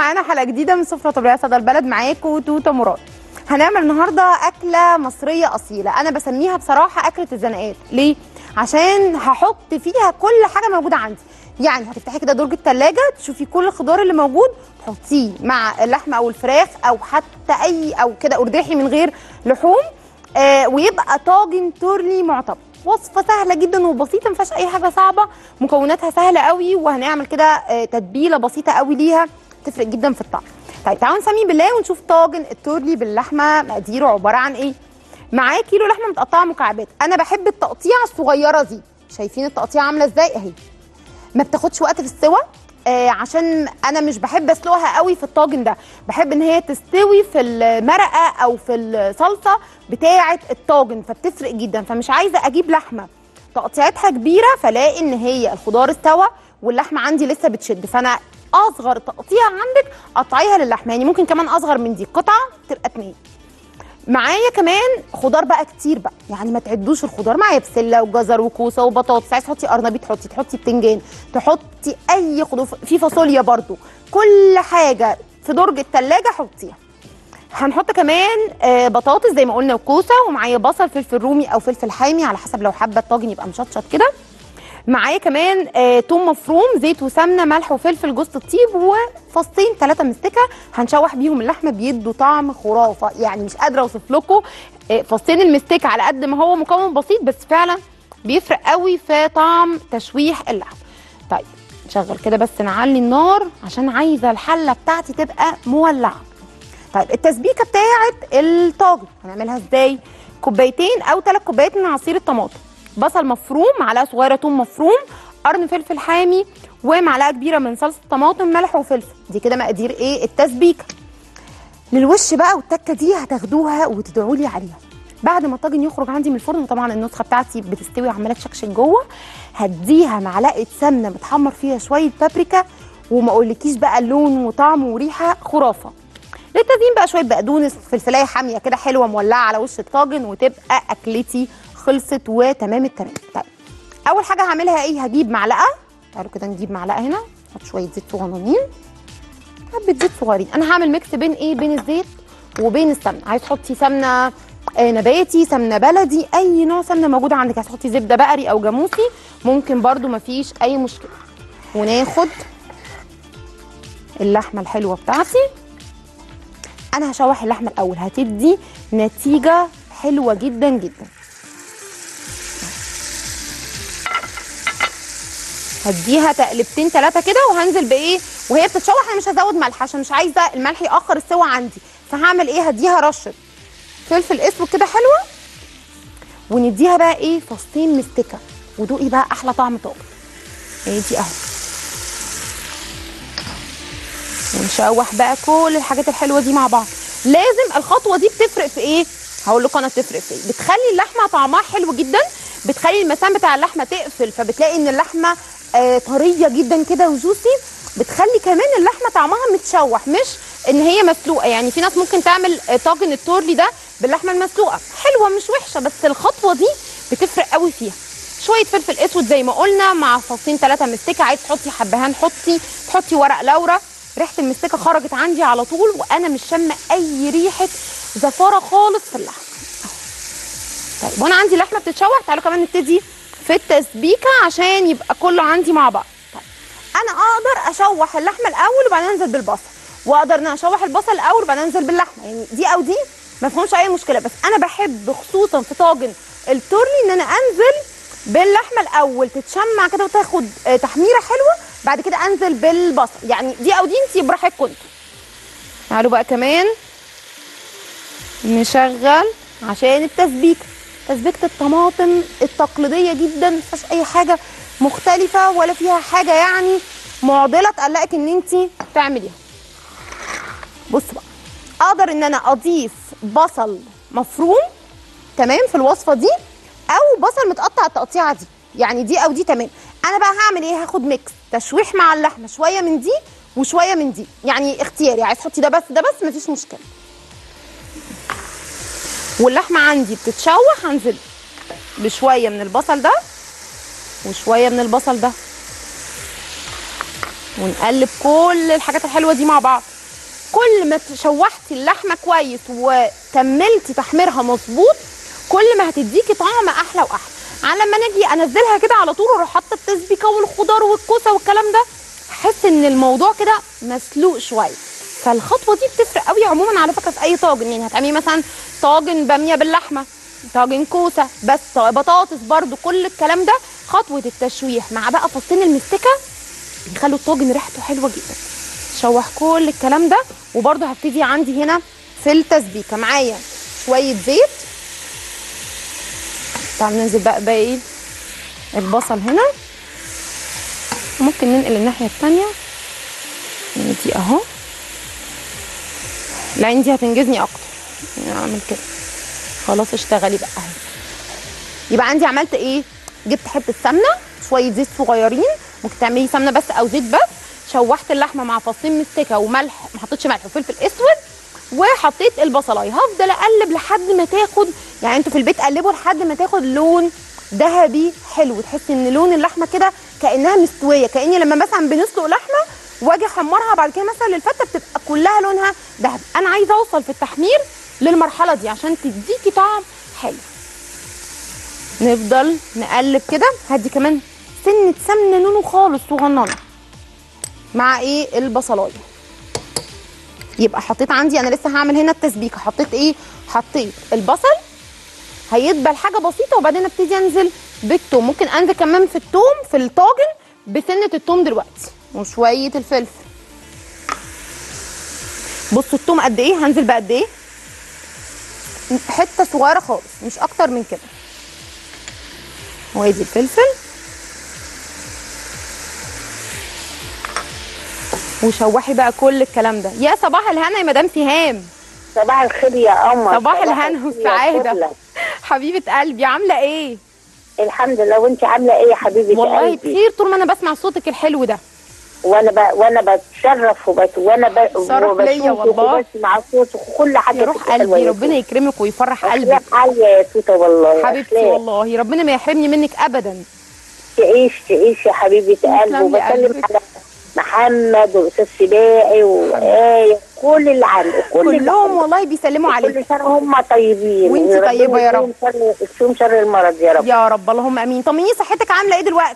معانا حلقه جديده من سفره طبيعيه صدى البلد معاكم توته مراد هنعمل النهارده اكله مصريه اصيله انا بسميها بصراحه اكله الزنقات ليه عشان هحط فيها كل حاجه موجوده عندي يعني هتفتحي كده درج التلاجة تشوفي كل الخضار اللي موجود تحطيه مع اللحمه او الفراخ او حتى اي او كده ارداحي من غير لحوم آه ويبقى طاجن تورلي معتبر وصفه سهله جدا وبسيطه ما فيهاش اي حاجه صعبه مكوناتها سهله قوي وهنعمل كده آه تتبيله بسيطه قوي ليها تفرق جدا في الطعم طيب تعالوا نسمي بالله ونشوف طاجن التورلي باللحمه مقاديره عباره عن ايه معاه كيلو لحمه متقطعه مكعبات انا بحب التقطيعه الصغيره دي شايفين التقطيعه عامله ازاي اهي ما بتاخدش وقت في السوى آه عشان انا مش بحب اسلقها قوي في الطاجن ده بحب ان هي تستوي في المرقه او في الصلصه بتاعه الطاجن فبتفرق جدا فمش عايزه اجيب لحمه تقطيعتها كبيره فلاقي ان هي الخضار استوى واللحمه عندي لسه بتشد فانا اصغر تقطيعه عندك قطعيها للحمه يعني ممكن كمان اصغر من دي قطعه تبقى اتنين معايا كمان خضار بقى كتير بقى يعني ما تعدوش الخضار معايا بسله وجزر وكوسه وبطاطس عايز تحطي قرنبيط تحطي تحطي بتنجان تحطي اي خضار في فاصوليا برضو كل حاجه في درج التلاجة حطيها هنحط كمان آه بطاطس زي ما قلنا وكوسه ومعايا بصل فلفل رومي او فلفل حامي على حسب لو حابه الطاجن يبقى مشطشط كده معايا كمان آه توم مفروم زيت وسمنه ملح وفلفل جوز الطيب وفصين ثلاثه مستكه هنشوح بيهم اللحمه بيدوا طعم خرافه يعني مش قادره اوصف لكم آه فصين المستكه على قد ما هو مكون بسيط بس فعلا بيفرق قوي في طعم تشويح اللحم طيب نشغل كده بس نعلي النار عشان عايزه الحله بتاعتي تبقى مولعه طيب التسبيكه بتاعت الطاجن هنعملها ازاي كوبايتين او ثلاث كوبايات من عصير الطماطم بصل مفروم معلقه صغيره توم مفروم قرن فلفل حامي ومعلقه كبيره من صلصه طماطم ملح وفلفل دي كده مقادير ايه التسبيكه للوش بقى والتكه دي هتاخدوها وتدعوا لي عليها بعد ما الطاجن يخرج عندي من الفرن وطبعا النسخه بتاعتي بتستوي وعماله تشكشك جوه هديها معلقه سمنه متحمر فيها شويه بابريكا وما اقولكيش بقى لون وطعم وريحه خرافه للتزيين بقى شويه بقدونس فلفلايه حاميه كده حلوه مولعه على وش الطاجن وتبقى اكلتي خلصت وتمام التمام طيب اول حاجه هعملها ايه هجيب معلقه تعالوا كده نجيب معلقه هنا نحط شويه زيت صغننين حبه زيت صغيرين انا هعمل ميكس بين ايه بين الزيت وبين السمنه عايز تحطي سمنه آه نباتي سمنه بلدي اي نوع سمنه موجوده عندك عايز تحطي زبده بقري او جاموسي ممكن برده مفيش اي مشكله وناخد اللحمه الحلوه بتاعتي انا هشوح اللحمه الاول هتدي نتيجه حلوه جدا جدا هديها تقلبتين ثلاثه كده وهنزل بايه وهي بتتشوح انا مش هزود ملح عشان مش عايزه الملح ياخر السوا عندي فهعمل ايه هديها رشه فلفل اسود كده حلوه ونديها بقى ايه فصين مستكه ودوقي بقى احلى طعم طاجن هي دي اهو ونشوح بقى كل الحاجات الحلوه دي مع بعض لازم الخطوه دي بتفرق في ايه هقول لكم انا بتفرق في ايه بتخلي اللحمه طعمها حلو جدا بتخلي المسام بتاع اللحمه تقفل فبتلاقي ان اللحمه آه طريه جدا كده وجوسي بتخلي كمان اللحمه طعمها متشوح مش ان هي مسلوقه يعني في ناس ممكن تعمل آه طاجن التورلي ده باللحمه المسلوقه حلوه مش وحشه بس الخطوه دي بتفرق قوي فيها شويه فلفل اسود زي ما قلنا مع فصين ثلاثه مستكه عايز تحطي حبهان حطي تحطي ورق لورا ريحه المستكه خرجت عندي على طول وانا مش شامه اي ريحه زفاره خالص في اللحمه طيب وانا عندي اللحمه بتتشوح تعالوا كمان نبتدي في التسبيكه عشان يبقى كله عندي مع بعض طيب انا اقدر اشوح اللحمه الاول وبعدين انزل بالبصل واقدر ان اشوح البصل الاول وبعدين انزل باللحمه يعني دي او دي ما فيهمش اي مشكله بس انا بحب خصوصا في طاجن التورلي ان انا انزل باللحمه الاول تتشمع كده وتاخد تحميره حلوه بعد كده انزل بالبصل يعني دي او دي انت براحتكم انتوا تعالوا بقى كمان نشغل عشان التسبيكه تسبيكه الطماطم التقليديه جدا ما فيهاش اي حاجه مختلفه ولا فيها حاجه يعني معضله تقلقك ان انت تعمليها بصوا بقى اقدر ان انا اضيف بصل مفروم تمام في الوصفه دي او بصل متقطع التقطيعه دي يعني دي او دي تمام انا بقى هعمل ايه هاخد ميكس تشويح مع اللحمه شويه من دي وشويه من دي يعني اختياري عايز تحطي ده بس ده بس مفيش مشكله واللحمه عندي بتتشوح هنزل بشويه من البصل ده وشويه من البصل ده ونقلب كل الحاجات الحلوه دي مع بعض كل ما شوحتي اللحمه كويس وكملتي تحميرها مظبوط كل ما هتديكي طعم احلى واحلى على لما نجي انزلها كده على طول واروح حاطه التسبيكه والخضار والكوسه والكلام ده احس ان الموضوع كده مسلوق شويه فالخطوه دي بتفرق قوي عموما على فكره في اي طاجن يعني هتعملي مثلا طاجن باميه باللحمه طاجن كوسه بس بطاطس برده كل الكلام ده خطوه التشويح مع بقى فصين المستكه بيخلوا الطاجن ريحته حلوه جدا شوح كل الكلام ده وبرده هبتدي عندي هنا في التسبيكه معايا شويه زيت تعال ننزل بقى باقي البصل هنا ممكن ننقل الناحيه الثانيه دي اهو العين دي هتنجزني اكتر يعني اعمل كده خلاص اشتغلي بقى اهي يبقى عندي عملت ايه جبت حته سمنه شويه زيت صغيرين ممكن تعملي سمنه بس او زيت بس شوحت اللحمه مع فصين مستكه وملح ما حطيتش ملح وفلفل اسود وحطيت البصلايه هفضل اقلب لحد ما تاخد يعني انتوا في البيت قلبوا لحد ما تاخد لون ذهبي حلو تحسي ان لون اللحمه كده كانها مستويه كاني لما مثلا بنسلق لحمه واجي احمرها بعد كده مثلا للفته بتبقى كلها لونها ذهبي انا عايزه اوصل في التحمير للمرحله دي عشان تديكي طعم حلو نفضل نقلب كده هدي كمان سنه سمنه نونو خالص صغننه مع ايه البصلايه يبقى حطيت عندي انا لسه هعمل هنا التسبيكه حطيت ايه حطيت البصل هيدبل حاجه بسيطه وبعدين ابتدي انزل بالثوم ممكن انزل كمان في الثوم في الطاجن بسنه الثوم دلوقتي وشويه الفلفل بصوا الثوم قد ايه هنزل بقد ايه حته صغيره خالص مش اكتر من كده وادي الفلفل وشوحي بقى كل الكلام ده يا صباح الهنا يا مدام سهام صباح الخير يا قمر صباح الهنا الخير يا والسعاده فضلة. حبيبه قلبي عامله ايه الحمد لله وانت عامله ايه يا حبيبه والله قلبي بخير طول ما انا بسمع صوتك الحلو ده وانا ب... وانا بتشرف وبت... وانا ب... شرف ليا وبشوفك والله. وبسمع صوتك وكل حاجه يا روح فيك حلوة قلبي يا ربنا يكرمك ويفرح أخلاق قلبك عالية يا توته والله حبيبتي أخلاق. والله ربنا ما يحرمني منك ابدا تعيش تعيش يا حبيبه قلبي تسلم لي وبسلم قلبك. على محمد والاستاذ سباعي وايه كل اللي عنده كل اللي كلهم عنده. والله بيسلموا عليك كل سنه هم طيبين وانتي وربنا طيبة يا رب. يكفيهم شر- يكفيهم شر المرض يا رب يا رب اللهم امين طمنيني صحتك عامله ايه دلوقتي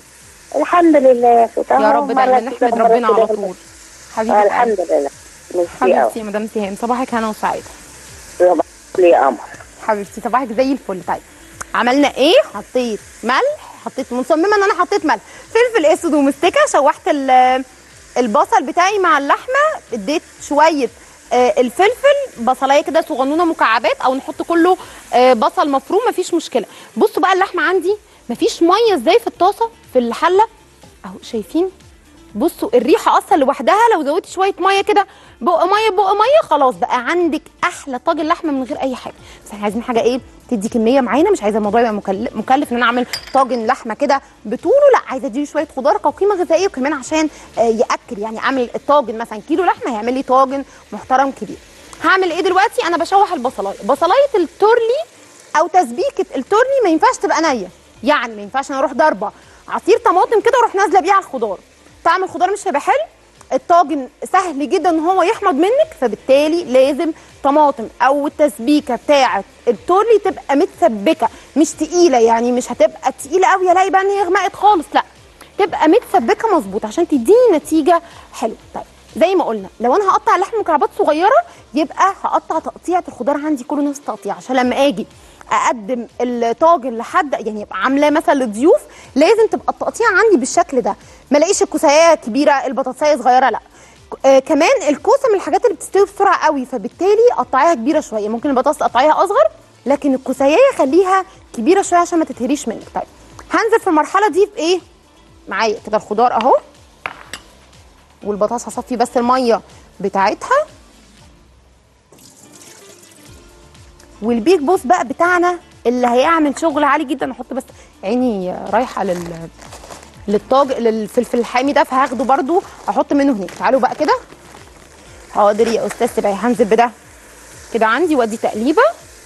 الحمد لله يا توته يا رب دايما نحمد ربنا على طول حبيبه قلبي الحمد لله ميرسي حبيبتي قوي يا مدام سهام صباحك هنا وسعاده صباح الخير يا قمر حبيبتي صباحك زي الفل طيب عملنا ايه حطيت ملح حطيت مصممه ان انا حطيت ملح فلفل اسود ومستكه شوحت ال- البصل بتاعي مع اللحمه اديت شويه آه، الفلفل بصلايه كده صغنونه مكعبات او نحط كله آه، بصل مفروم مفيش مشكله بصوا بقى اللحمه عندي مفيش ميه ازاي في الطاسه في الحله اهو شايفين بصوا الريحه اصلا لوحدها لو زودتي شويه ميه كده بق ميه بق ميه خلاص بقى عندك احلى طاجن لحمه من غير اي حاجه بس احنا عايزين حاجه ايه تدي كميه معينه مش عايزه الموضوع يبقى مكلف, مكلف ان انا اعمل طاجن لحمه كده بطوله لا عايزه اديله شويه خضار كقيمه غذائيه وكمان عشان آه، ياكل يعني اعمل الطاجن مثلا كيلو لحمه هيعمل لي طاجن محترم كبير هعمل ايه دلوقتي انا بشوح البصلايه بصلايه التورلي او تسبيكه التورلي ما ينفعش تبقى نيه يعني ما ينفعش انا اروح ضاربه عصير طماطم كده واروح نازله بيه على الخضار طعم الخضار مش هيبقى حلو الطاجن سهل جدا ان هو يحمض منك فبالتالي لازم طماطم او التسبيكه بتاعه التورلي تبقى متسبكه مش تقيله يعني مش هتبقى تقيله قوي الاقي بقى ان هي غمقت خالص لا تبقى متسبكه مظبوط عشان تديني نتيجه حلوه طيب زي ما قلنا لو انا هقطع اللحم مكعبات صغيره يبقى هقطع تقطيعه الخضار عندي كله نفس التقطيع عشان لما اجي اقدم الطاجن لحد يعني يبقى عاملاه مثلا لضيوف لازم تبقى التقطيع عندي بالشكل ده ما الاقيش الكوسايه كبيره البطاطسايه صغيره لا آه كمان الكوسه من الحاجات اللي بتستوي بسرعه قوي فبالتالي قطعيها كبيره شويه ممكن البطاطس تقطعيها اصغر لكن الكوسايه خليها كبيره شويه عشان ما تتهريش منك طيب هنزل في المرحله دي بايه معايا كده الخضار اهو والبطاطس هصفي بس الميه بتاعتها والبيك بوس بقى بتاعنا اللي هيعمل شغل عالي جدا نحط بس عيني رايحه لل للطاج للفلفل الحامي ده فهاخده برده احط منه هناك تعالوا بقى كده حاضر يا استاذ سباعي هنزل بده كده عندي وادي تقليبه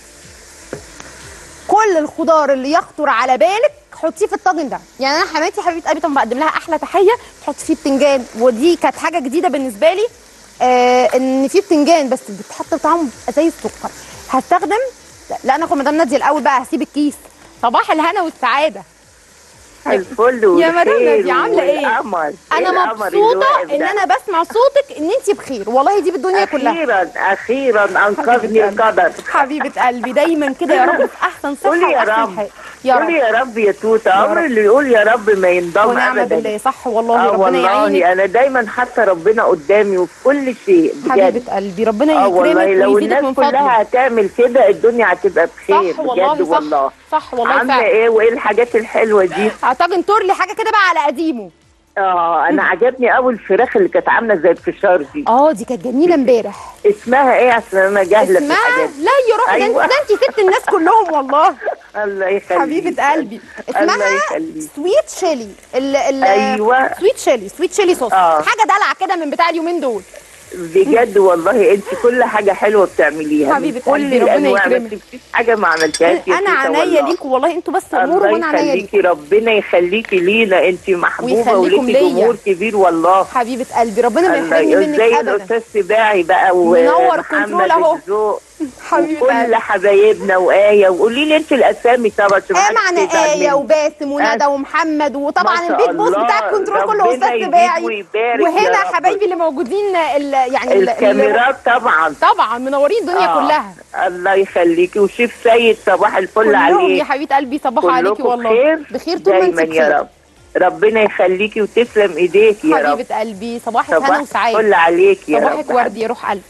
كل الخضار اللي يخطر على بالك حطيه في الطاجن ده يعني انا حماتي حبيبه قلبي طبعا بقدم لها احلى تحيه تحط فيه بتنجان ودي كانت حاجه جديده بالنسبه لي آه ان في بتنجان بس بتحط طعمه بيبقى زي السكر هستخدم لا انا اخد مدام ناديه الاول بقى هسيب الكيس صباح الهنا والسعاده الفل يا مدام والخير نادية عاملة إيه؟ والقمر. انا القمر مبسوطه الواقف ان ده. انا بسمع صوتك ان انت بخير والله دي بالدنيا كلها اخيرا اخيرا انقذني حبيبة القدر حبيبه قلبي دايما كده يا رب في احسن صحه قولي يا واحسن رب. حال يا قولي رب يا رب يا توته يا عمر رب. اللي يقول يا رب ما ينضم ونعم ابدا بالله صح والله اه ربنا يعينك والله انا دايما حاطه ربنا قدامي وفي كل شيء بجد حبيبه قلبي ربنا اه والله يكرمك لو ويزيدك الناس من كلها فضله هتعمل كده الدنيا هتبقى بخير صح والله بجد صح والله صح والله عامله فعلا ايه وايه الحاجات الحلوه دي اعتقد تورلي حاجه كده بقى على قديمه اه انا عجبني قوي الفراخ اللي كانت عامله زي الفشار دي اه دي كانت جميله امبارح اسمها ايه عشان انا جاهله في اسمها الحاجات لا يا روحي ده انت أيوة. ده انت ست الناس كلهم والله الله يخليك حبيبه قلبي الله اسمها يخليك سويت شيلي ال ال أيوة. سويت شيلي سويت شيلي صوص آه. حاجه دلع كده من بتاع اليومين دول بجد والله انت كل حاجه حلوه بتعمليها حبيبة من كل قلبي، ربنا الانواع ما يكرمك. تبقيش حاجه ما عملتهاش يا انا توتة عينيا والله. ليكوا والله انتوا بس امور الله وانا عينيا ليكوا يخليكي ربنا يخليكي لينا انت محبوبه ويخليكم وليكي ليا. جمهور كبير والله حبيبه قلبي ربنا ما الله يحرمني منك زي ابدا الاستاذ سباعي بقى منور كنترول ومحمد أهو. الذوق حبيبه وكل قلبي حبايبنا وآية وقولي لي انت الاسامي طبعا عشان ايه محدش معنا يزعل آية مني. وباسم وندى آه. ومحمد وطبعا ما شاء البيت بوس الله. بتاع الكنترول كله ربنا استاذ يزيد سباعي ويبارك يا وهنا رب. حبايبي اللي موجودين ال يعني ال- الكاميرات طبعا طبعا منورين الدنيا آه. كلها الله يخليكي وشيف سيد صباح الفل كلهم عليك يا حبيبه قلبي صباحوا عليكي كلكم والله بخير بخير طول ما انت دايما بخير يا رب ربنا يخليكي وتسلم ايديك يا رب حبيبه قلبي صباحك هنا صباح وسعاده الفل عليك يا صباحك رب ورد يا روح قلبي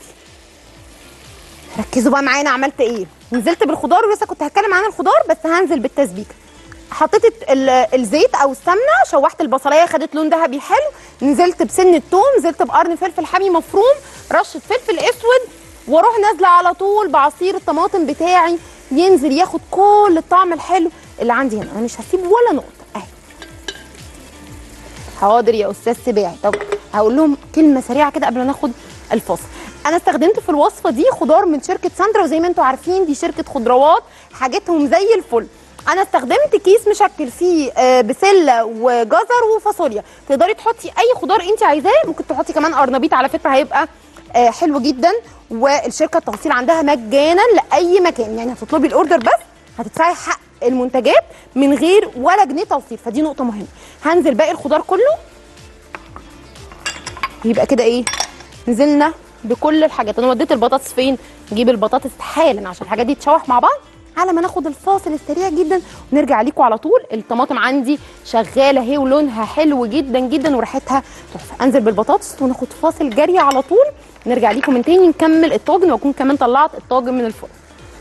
ركزوا بقى معانا عملت ايه نزلت بالخضار ولسه كنت هتكلم عن الخضار بس هنزل بالتسبيكه حطيت الت- ال- الزيت او السمنه شوحت البصلايه خدت لون ذهبي حلو نزلت بسن الثوم نزلت بقرن فلفل حامي مفروم رشه فلفل اسود واروح نازله على طول بعصير الطماطم بتاعي ينزل ياخد كل الطعم الحلو اللي عندي هنا انا مش هسيب ولا نقطه اهي حاضر يا استاذ سباعي طب هقول لهم كلمه سريعه كده قبل ما ناخد الفاصل انا استخدمت في الوصفه دي خضار من شركه ساندرا وزي ما انتم عارفين دي شركه خضروات حاجتهم زي الفل انا استخدمت كيس مشكل فيه آه، بسله وجزر وفاصوليا تقدري تحطي اي خضار انت عايزاه ممكن تحطي كمان قرنبيط على فكره هيبقى آه، حلو جدا والشركه التوصيل عندها مجانا لاي مكان يعني هتطلبي الاوردر بس هتدفعي حق المنتجات من غير ولا جنيه توصيل فدي نقطه مهمه هنزل باقي الخضار كله يبقى كده ايه نزلنا بكل الحاجات انا وديت البطاطس فين نجيب البطاطس حالا عشان الحاجات دي تشوح مع بعض على ما ناخد الفاصل السريع جدا ونرجع ليكم على طول الطماطم عندي شغاله اهي ولونها حلو جدا جدا وريحتها تحفه انزل بالبطاطس وناخد فاصل جري على طول نرجع ليكم من تاني نكمل الطاجن واكون كمان طلعت الطاجن من الفرن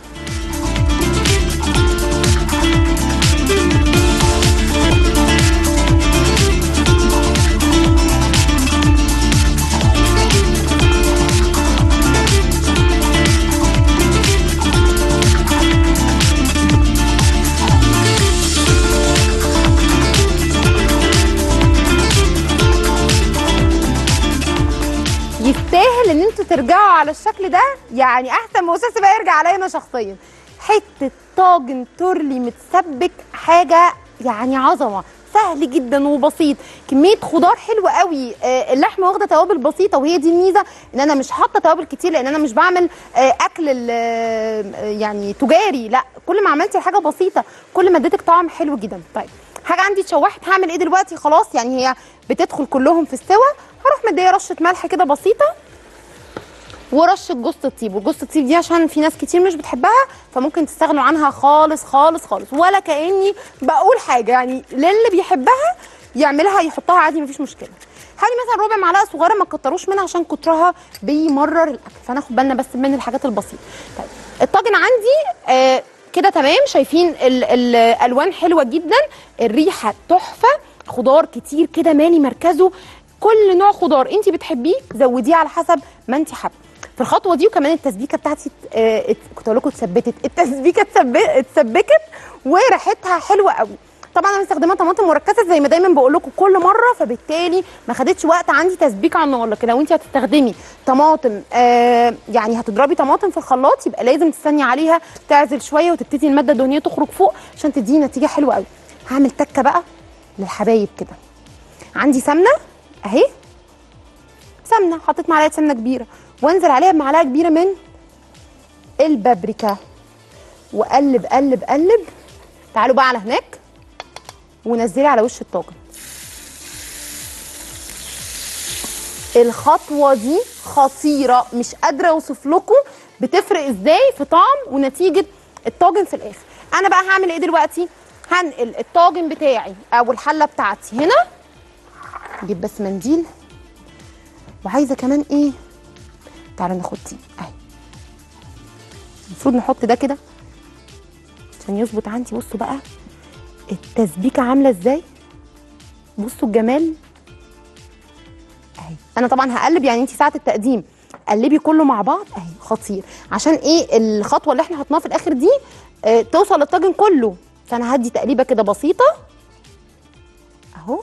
يستاهل ان انتوا ترجعوا على الشكل ده يعني احسن ما استاذ بقى يرجع عليا انا شخصيا حته طاجن تورلي متسبك حاجه يعني عظمه سهل جدا وبسيط كميه خضار حلوه قوي آه، اللحمه واخده توابل بسيطه وهي دي الميزه ان انا مش حاطه توابل كتير لان انا مش بعمل آه، اكل ال- آه، يعني تجاري لا كل ما عملتي حاجه بسيطه كل ما اديتك طعم حلو جدا طيب حاجه عندي اتشوحت هعمل ايه دلوقتي خلاص يعني هي بتدخل كلهم في السوا هروح مديه رشه ملح كده بسيطه ورشه جوز الطيب وجوز الطيب دي عشان في ناس كتير مش بتحبها فممكن تستغنوا عنها خالص خالص خالص ولا كاني بقول حاجه يعني للي بيحبها يعملها يحطها عادي مفيش مشكله حوالي مثلا ربع معلقه صغيره ما تكتروش منها عشان كترها بيمرر الاكل فناخد بالنا بس من الحاجات البسيطه طيب الطاجن عندي آه كده تمام شايفين ال- ال- الالوان حلوه جدا الريحه تحفه خضار كتير كده مالي مركزه كل نوع خضار انت بتحبيه زوديه على حسب ما انت حابه في الخطوه دي وكمان التسبيكه بتاعتي آه، ات- كنت اقول لكم اتثبتت التسبيكه اتثب- اتسبكت وريحتها حلوه قوي طبعا انا مستخدمه طماطم مركزه زي ما دايما بقول لكم كل مره فبالتالي ما خدتش وقت عندي تسبيك على النار لكن لو انت هتستخدمي طماطم آه يعني هتضربي طماطم في الخلاط يبقى لازم تستني عليها تعزل شويه وتبتدي الماده الدهنيه تخرج فوق عشان تديني نتيجه حلوه قوي هعمل تكه بقى للحبايب كده عندي سمنه اهي سمنه حطيت معلقه سمنه كبيره وانزل عليها بمعلقه كبيره من البابريكا وقلب قلب قلب تعالوا بقى على هناك ونزلي على وش الطاجن الخطوه دي خطيره مش قادره اوصف لكم بتفرق ازاي في طعم ونتيجه الطاجن في الاخر انا بقى هعمل ايه دلوقتي هنقل الطاجن بتاعي او الحله بتاعتي هنا اجيب بس منديل وعايزه كمان ايه تعالى ناخد دي اهي المفروض نحط ده كده عشان يظبط عندي بصوا بقى التسبيكه عامله ازاي بصوا الجمال اهي انا طبعا هقلب يعني انت ساعه التقديم قلبي كله مع بعض اهي خطير عشان ايه الخطوه اللي احنا حطيناها في الاخر دي اه توصل للطاجن كله فانا هدي تقليبه كده بسيطه اهو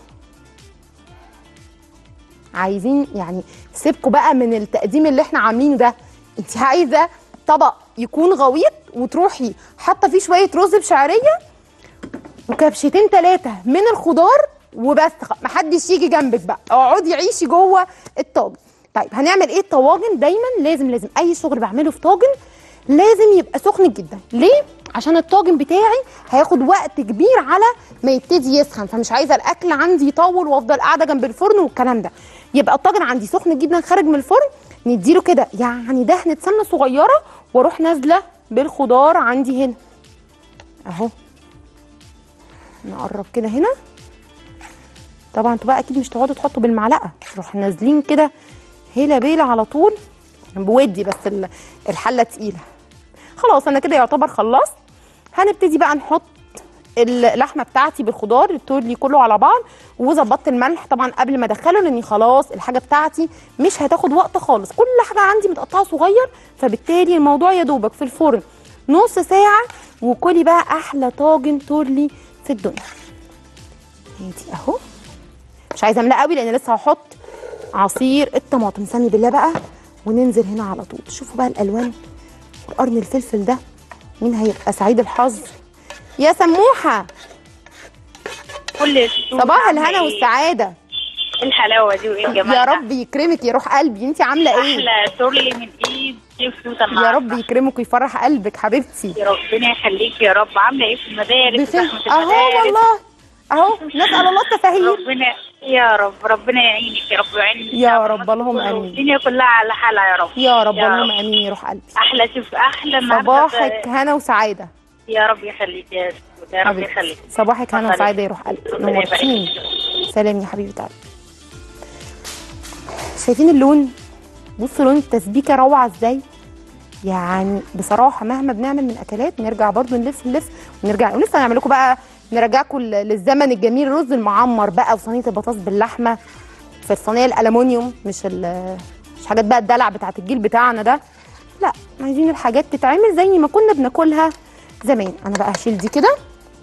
عايزين يعني سيبكوا بقى من التقديم اللي احنا عاملينه ده انت عايزه طبق يكون غويط وتروحي حاطه فيه شويه رز بشعريه وكبشتين ثلاثه من الخضار وبس خ- محدش يجي جنبك بقى اقعدي عيشي جوه الطاجن طيب هنعمل ايه الطواجن دايما لازم لازم اي شغل بعمله في طاجن لازم يبقى سخن جدا ليه عشان الطاجن بتاعي هياخد وقت كبير على ما يبتدي يسخن فمش عايزه الاكل عندي يطول وافضل قاعده جنب الفرن والكلام ده يبقى الطاجن عندي سخن جدا خارج من الفرن نديله كده يعني دهنه سمنه صغيره واروح نازله بالخضار عندي هنا اهو نقرب كده هنا طبعا انتوا بقى اكيد مش تقعدوا تحطوا بالمعلقه تروح نازلين كده هيلا بيلا على طول بودي بس ال- الحله تقيله خلاص انا كده يعتبر خلصت هنبتدي بقى نحط اللحمه بتاعتي بالخضار التورلي كله على بعض وظبطت الملح طبعا قبل ما ادخله لاني خلاص الحاجه بتاعتي مش هتاخد وقت خالص كل حاجه عندي متقطعه صغير فبالتالي الموضوع يا دوبك في الفرن نص ساعه وكلي بقى احلى طاجن تورلي في الدنيا ادي اهو مش عايزه املاه قوي لان لسه هحط عصير الطماطم سمي بالله بقى وننزل هنا على طول شوفوا بقى الالوان وقرن الفلفل ده مين هيبقى سعيد الحظ يا سموحه كل السوق صباح عاملة الهنا إيه؟ والسعاده إيه الحلاوه دي وايه الجمال يا ده؟ رب يكرمك يا روح قلبي انت عامله ايه احلى تورلي من ايد شيف توته يا النهارده رب يكرمك ويفرح قلبك حبيبتي يا ربنا يخليك يا رب عامله ايه في المدارس بخير وزحمه اهو المدارس والله اهو نسال الله التسهيل ربنا يا رب ربنا يعينك يا رب ويعين يا الشعب رب، اللهم كله آمين. والدنيا كلها على حالها يا رب يا رب يا اللهم رب. امين يا روح قلبي احلى شيف احلى النهارده صباحك هنا وسعاده يا رب يخليك يا شيف يا رب حبيبتي. يخليك صباحك هنا اتفضلي. وسعاده يا روح قلبي ربنا يبارك نورتيني فيك. سلام يا حبيبه قلبي شايفين اللون بصوا لون التسبيكه روعه ازاي يعني بصراحه مهما بنعمل من اكلات نرجع برضو نلف نلف ونرجع ولسه هنعمل لكم بقى نرجعكم ل- للزمن الجميل الرز المعمر بقى وصينيه البطاطس باللحمه في الصينيه الالومنيوم مش ال- مش حاجات بقى الدلع بتاعت الجيل بتاعنا ده لا عايزين الحاجات تتعمل زي ما كنا بناكلها زمان انا بقى هشيل دي كده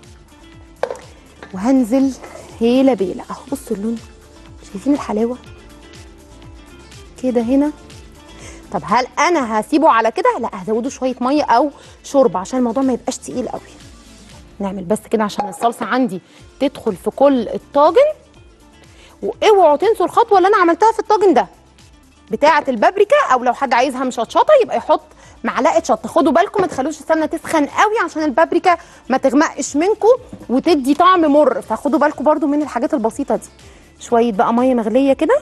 وهنزل هيلا بيلا اهو بصوا اللون شايفين الحلاوه كده هنا طب هل انا هسيبه على كده لا هزوده شويه ميه او شوربه عشان الموضوع ما يبقاش تقيل قوي نعمل بس كده عشان الصلصه عندي تدخل في كل الطاجن واوعوا تنسوا الخطوه اللي انا عملتها في الطاجن ده بتاعه البابريكا او لو حد عايزها مشطشطه يبقى يحط معلقه شطه خدوا بالكم ما تخلوش السمنه تسخن قوي عشان البابريكا ما تغمقش منكم وتدي طعم مر فخدوا بالكم برضو من الحاجات البسيطه دي شويه بقى ميه مغليه كده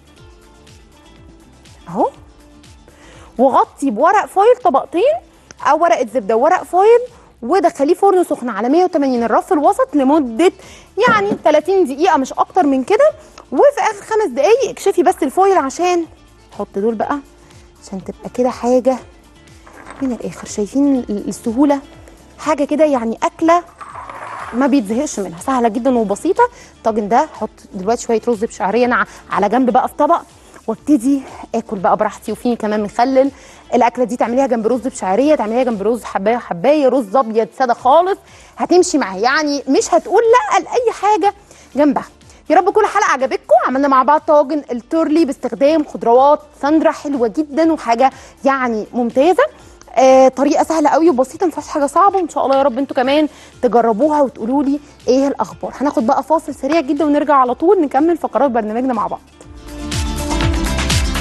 اهو وغطي بورق فويل طبقتين او ورقه زبده وورق فويل ودخليه فرن سخن على 180 الرف الوسط لمده يعني 30 دقيقه مش اكتر من كده وفي اخر خمس دقايق اكشفي بس الفويل عشان حط دول بقى عشان تبقى كده حاجه من الاخر شايفين ال- السهوله حاجه كده يعني اكله ما بيتزهقش منها سهله جدا وبسيطه الطاجن ده حط دلوقتي شويه رز بشعريه انا على جنب بقى في طبق وابتدي اكل بقى براحتي وفي كمان مخلل الاكله دي تعمليها جنب رز بشعريه تعمليها جنب رز حبايه حبايه رز ابيض ساده خالص هتمشي معاه يعني مش هتقول لا لاي حاجه جنبها يا رب كل حلقه عجبتكم عملنا مع بعض طاجن التورلي باستخدام خضروات ساندرا حلوه جدا وحاجه يعني ممتازه آه طريقه سهله قوي وبسيطه ما فيهاش حاجه صعبه وان شاء الله يا رب انتوا كمان تجربوها وتقولوا لي ايه الاخبار هناخد بقى فاصل سريع جدا ونرجع على طول نكمل فقرات برنامجنا مع بعض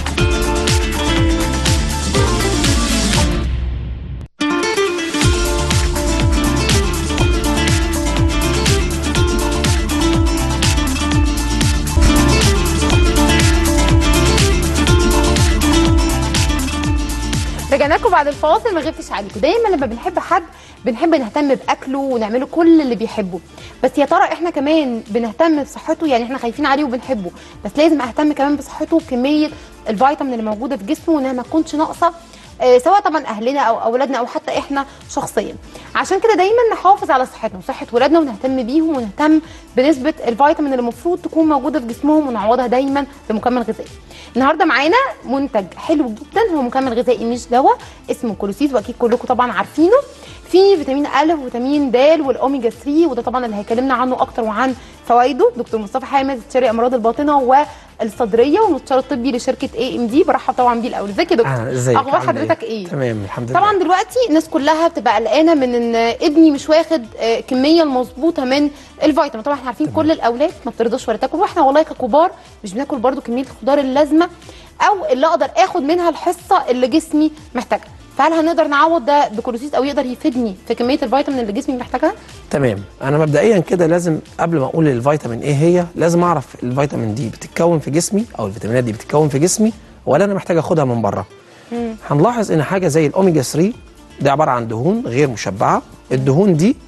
ورجعنا بعد الفاصل ما غبتش عليكم دايما لما بنحب حد بنحب نهتم باكله ونعمله كل اللي بيحبه بس يا ترى احنا كمان بنهتم بصحته يعني احنا خايفين عليه وبنحبه بس لازم اهتم كمان بصحته وكميه الفيتامين اللي موجوده في جسمه وانها ما تكونش ناقصه آه، سواء طبعا اهلنا او اولادنا او حتى احنا شخصيا عشان كده دايما نحافظ على صحتنا وصحه ولادنا ونهتم بيهم ونهتم بنسبه الفيتامين اللي المفروض تكون موجوده في جسمهم ونعوضها دايما بمكمل غذائي النهارده معانا منتج حلو جدا هو مكمل غذائي مش دواء اسمه كولوسيس واكيد كلكم طبعا عارفينه في فيتامين ا وفيتامين د والاوميجا 3 وده طبعا اللي هيكلمنا عنه اكتر وعن فوائده دكتور مصطفى حامد استشاري امراض الباطنه والصدريه والمستشار الطبي لشركه اي ام دي برحب طبعا بيه الاول ازيك يا دكتور آه، ازيك اخبار عاملة حضرتك ايه تمام الحمد لله طبعا دلوقتي الناس كلها بتبقى قلقانه من ان ابني مش واخد آه، كميه المظبوطه من الفيتامين طبعا احنا عارفين كل الاولاد ما بترضاش ولا تاكل واحنا والله ككبار مش بناكل برضو كميه الخضار اللازمه او اللي اقدر اخد منها الحصه اللي جسمي محتاجها فهل هنقدر نعوض ده بكولوسيس او يقدر يفيدني في كميه الفيتامين اللي جسمي محتاجها تمام انا مبدئيا كده لازم قبل ما اقول الفيتامين ايه هي لازم اعرف الفيتامين دي بتتكون في جسمي او الفيتامينات دي بتتكون في جسمي ولا انا محتاج اخدها من بره هنلاحظ ان حاجه زي الاوميجا 3 ده عباره عن دهون غير مشبعه الدهون دي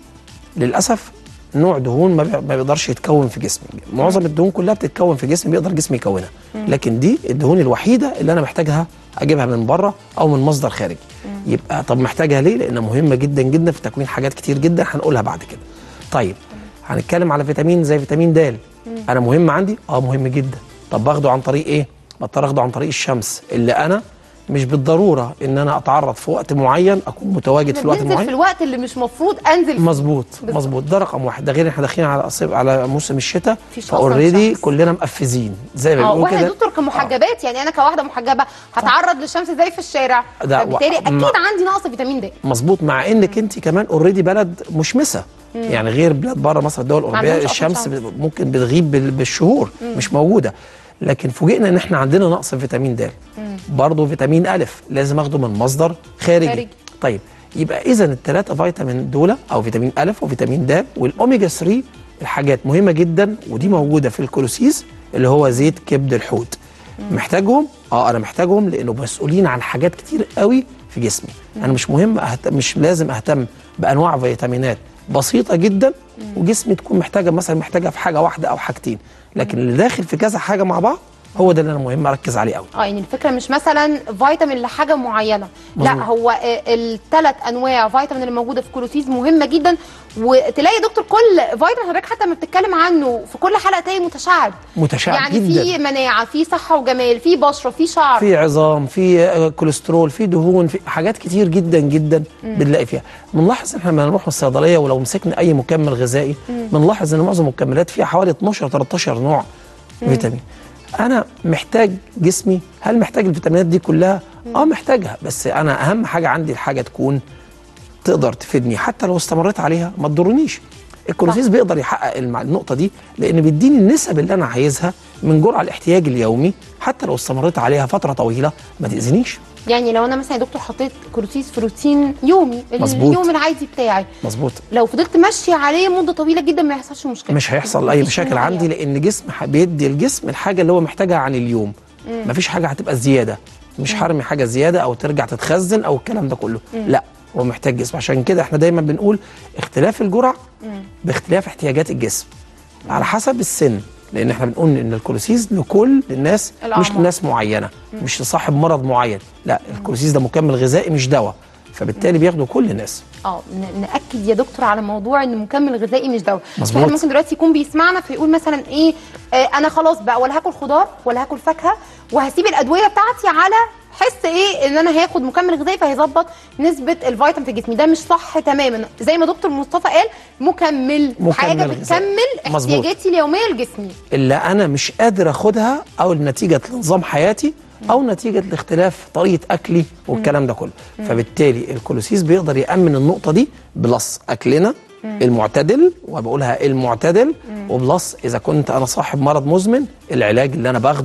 للاسف نوع دهون ما بي- ما بيقدرش يتكون في جسمي معظم الدهون كلها بتتكون في جسمي بيقدر جسمي يكونها لكن دي الدهون الوحيده اللي انا محتاجها اجيبها من بره او من مصدر خارجي يبقى طب محتاجها ليه لانها مهمه جدا جدا في تكوين حاجات كتير جدا هنقولها بعد كده طيب هنتكلم على فيتامين زي فيتامين د انا مهم عندي اه مهم جدا طب باخده عن طريق ايه بضطر اخده عن طريق الشمس اللي انا مش بالضروره ان انا اتعرض في وقت معين اكون متواجد في الوقت بننزل في المعين الوقت اللي مش مفروض انزل فيه مظبوط بالظبط. مظبوط ده رقم واحد ده غير احنا داخلين على أصيب على موسم الشتاء مفيش أصلاً فاوريدي شمس. كلنا مقفزين زي ما اه بيقولوا واحنا يا كده دكتور كمحجبات يعني انا كواحده محجبه هتعرض للشمس ازاي في الشارع ده فبالتالي و- اكيد ما- عندي نقص فيتامين د مظبوط مع انك انت كمان اوريدي بلد مشمسه يعني غير بلاد بره مصر الدول الاوروبيه عندهمش أصلاً الشمس شمس. ب- ممكن بتغيب بال- بالشهور مش موجوده لكن فوجئنا ان احنا عندنا نقص في فيتامين د برضه فيتامين الف لازم اخده من مصدر خارجي, خارجي. طيب يبقى اذا الثلاثه فيتامين دول او فيتامين الف وفيتامين د والاوميجا 3 الحاجات مهمه جدا ودي موجوده في الكولوسيس اللي هو زيت كبد الحوت محتاجهم اه انا محتاجهم لانه مسؤولين عن حاجات كتير قوي في جسمي انا مش مهم أهتم مش لازم اهتم بانواع فيتامينات بسيطه جدا وجسمي تكون محتاجه مثلا محتاجه في حاجه واحده او حاجتين لكن اللي داخل في كذا حاجه مع بعض هو ده اللي انا مهم اركز عليه قوي اه يعني الفكره مش مثلا فيتامين لحاجه معينه لا مظبوط. هو الثلاث انواع فيتامين اللي موجوده في كولوسيز مهمه جدا وتلاقي يا دكتور كل فيتامين حضرتك حتى لما بتتكلم عنه في كل حلقه تلاقي متشعب متشعب يعني جدا في مناعه في صحه وجمال في بشره في شعر في عظام في آه، كوليسترول في دهون في حاجات كتير جدا جدا بنلاقي فيها بنلاحظ ان احنا لما نروح الصيدليه ولو مسكنا اي مكمل غذائي بنلاحظ ان معظم المكملات فيها حوالي 12 13 نوع فيتامين انا محتاج جسمي هل محتاج الفيتامينات دي كلها اه محتاجها بس انا اهم حاجه عندي الحاجه تكون تقدر تفيدني حتى لو استمريت عليها ما تضرنيش الكولوسيس بيقدر يحقق المع- النقطه دي لان بيديني النسب اللي انا عايزها من جرعه الاحتياج اليومي حتى لو استمريت عليها فتره طويله ما تاذينيش يعني لو انا مثلا يا دكتور حطيت كولوسيز في روتين يومي مظبوط. اليوم العادي بتاعي مظبوط لو فضلت ماشيه عليه مده طويله جدا ما يحصلش مشكله مش هيحصل اي مفيش مشاكل منها أي عندي لان جسم ح- بيدي الجسم الحاجه اللي هو محتاجها عن اليوم مفيش حاجه هتبقى زياده مش هرمي حاجه زياده او ترجع تتخزن او الكلام ده كله لا هو محتاج جسم عشان كده احنا دايما بنقول اختلاف الجرعه باختلاف احتياجات الجسم على حسب السن لان احنا بنقول ان الكولوسيز لكل الناس مش الأعمار. لناس معينه مش لصاحب مرض معين لا الكولوسيز ده مكمل غذائي مش دواء فبالتالي بياخده كل الناس اه ن- ناكد يا دكتور على موضوع ان مكمل غذائي مش دواء في مظبوط. حد ممكن دلوقتي يكون بيسمعنا فيقول مثلا ايه آه انا خلاص بقى ولا هاكل خضار ولا هاكل فاكهه وهسيب الادويه بتاعتي على حس ايه ان انا هاخد مكمل غذائي فهيظبط نسبه الفيتامين في جسمي ده مش صح تماما زي ما دكتور مصطفى قال مكمل, مكمل حاجه غذائي. بتكمل مظبوط. احتياجاتي اليوميه لجسمي اللي انا مش قادر اخدها او نتيجه لنظام حياتي او نتيجه لاختلاف طريقه اكلي والكلام ده كله فبالتالي الكولوسيس بيقدر يامن النقطه دي بلس اكلنا المعتدل وبقولها المعتدل وبلس اذا كنت انا صاحب مرض مزمن العلاج اللي انا باخده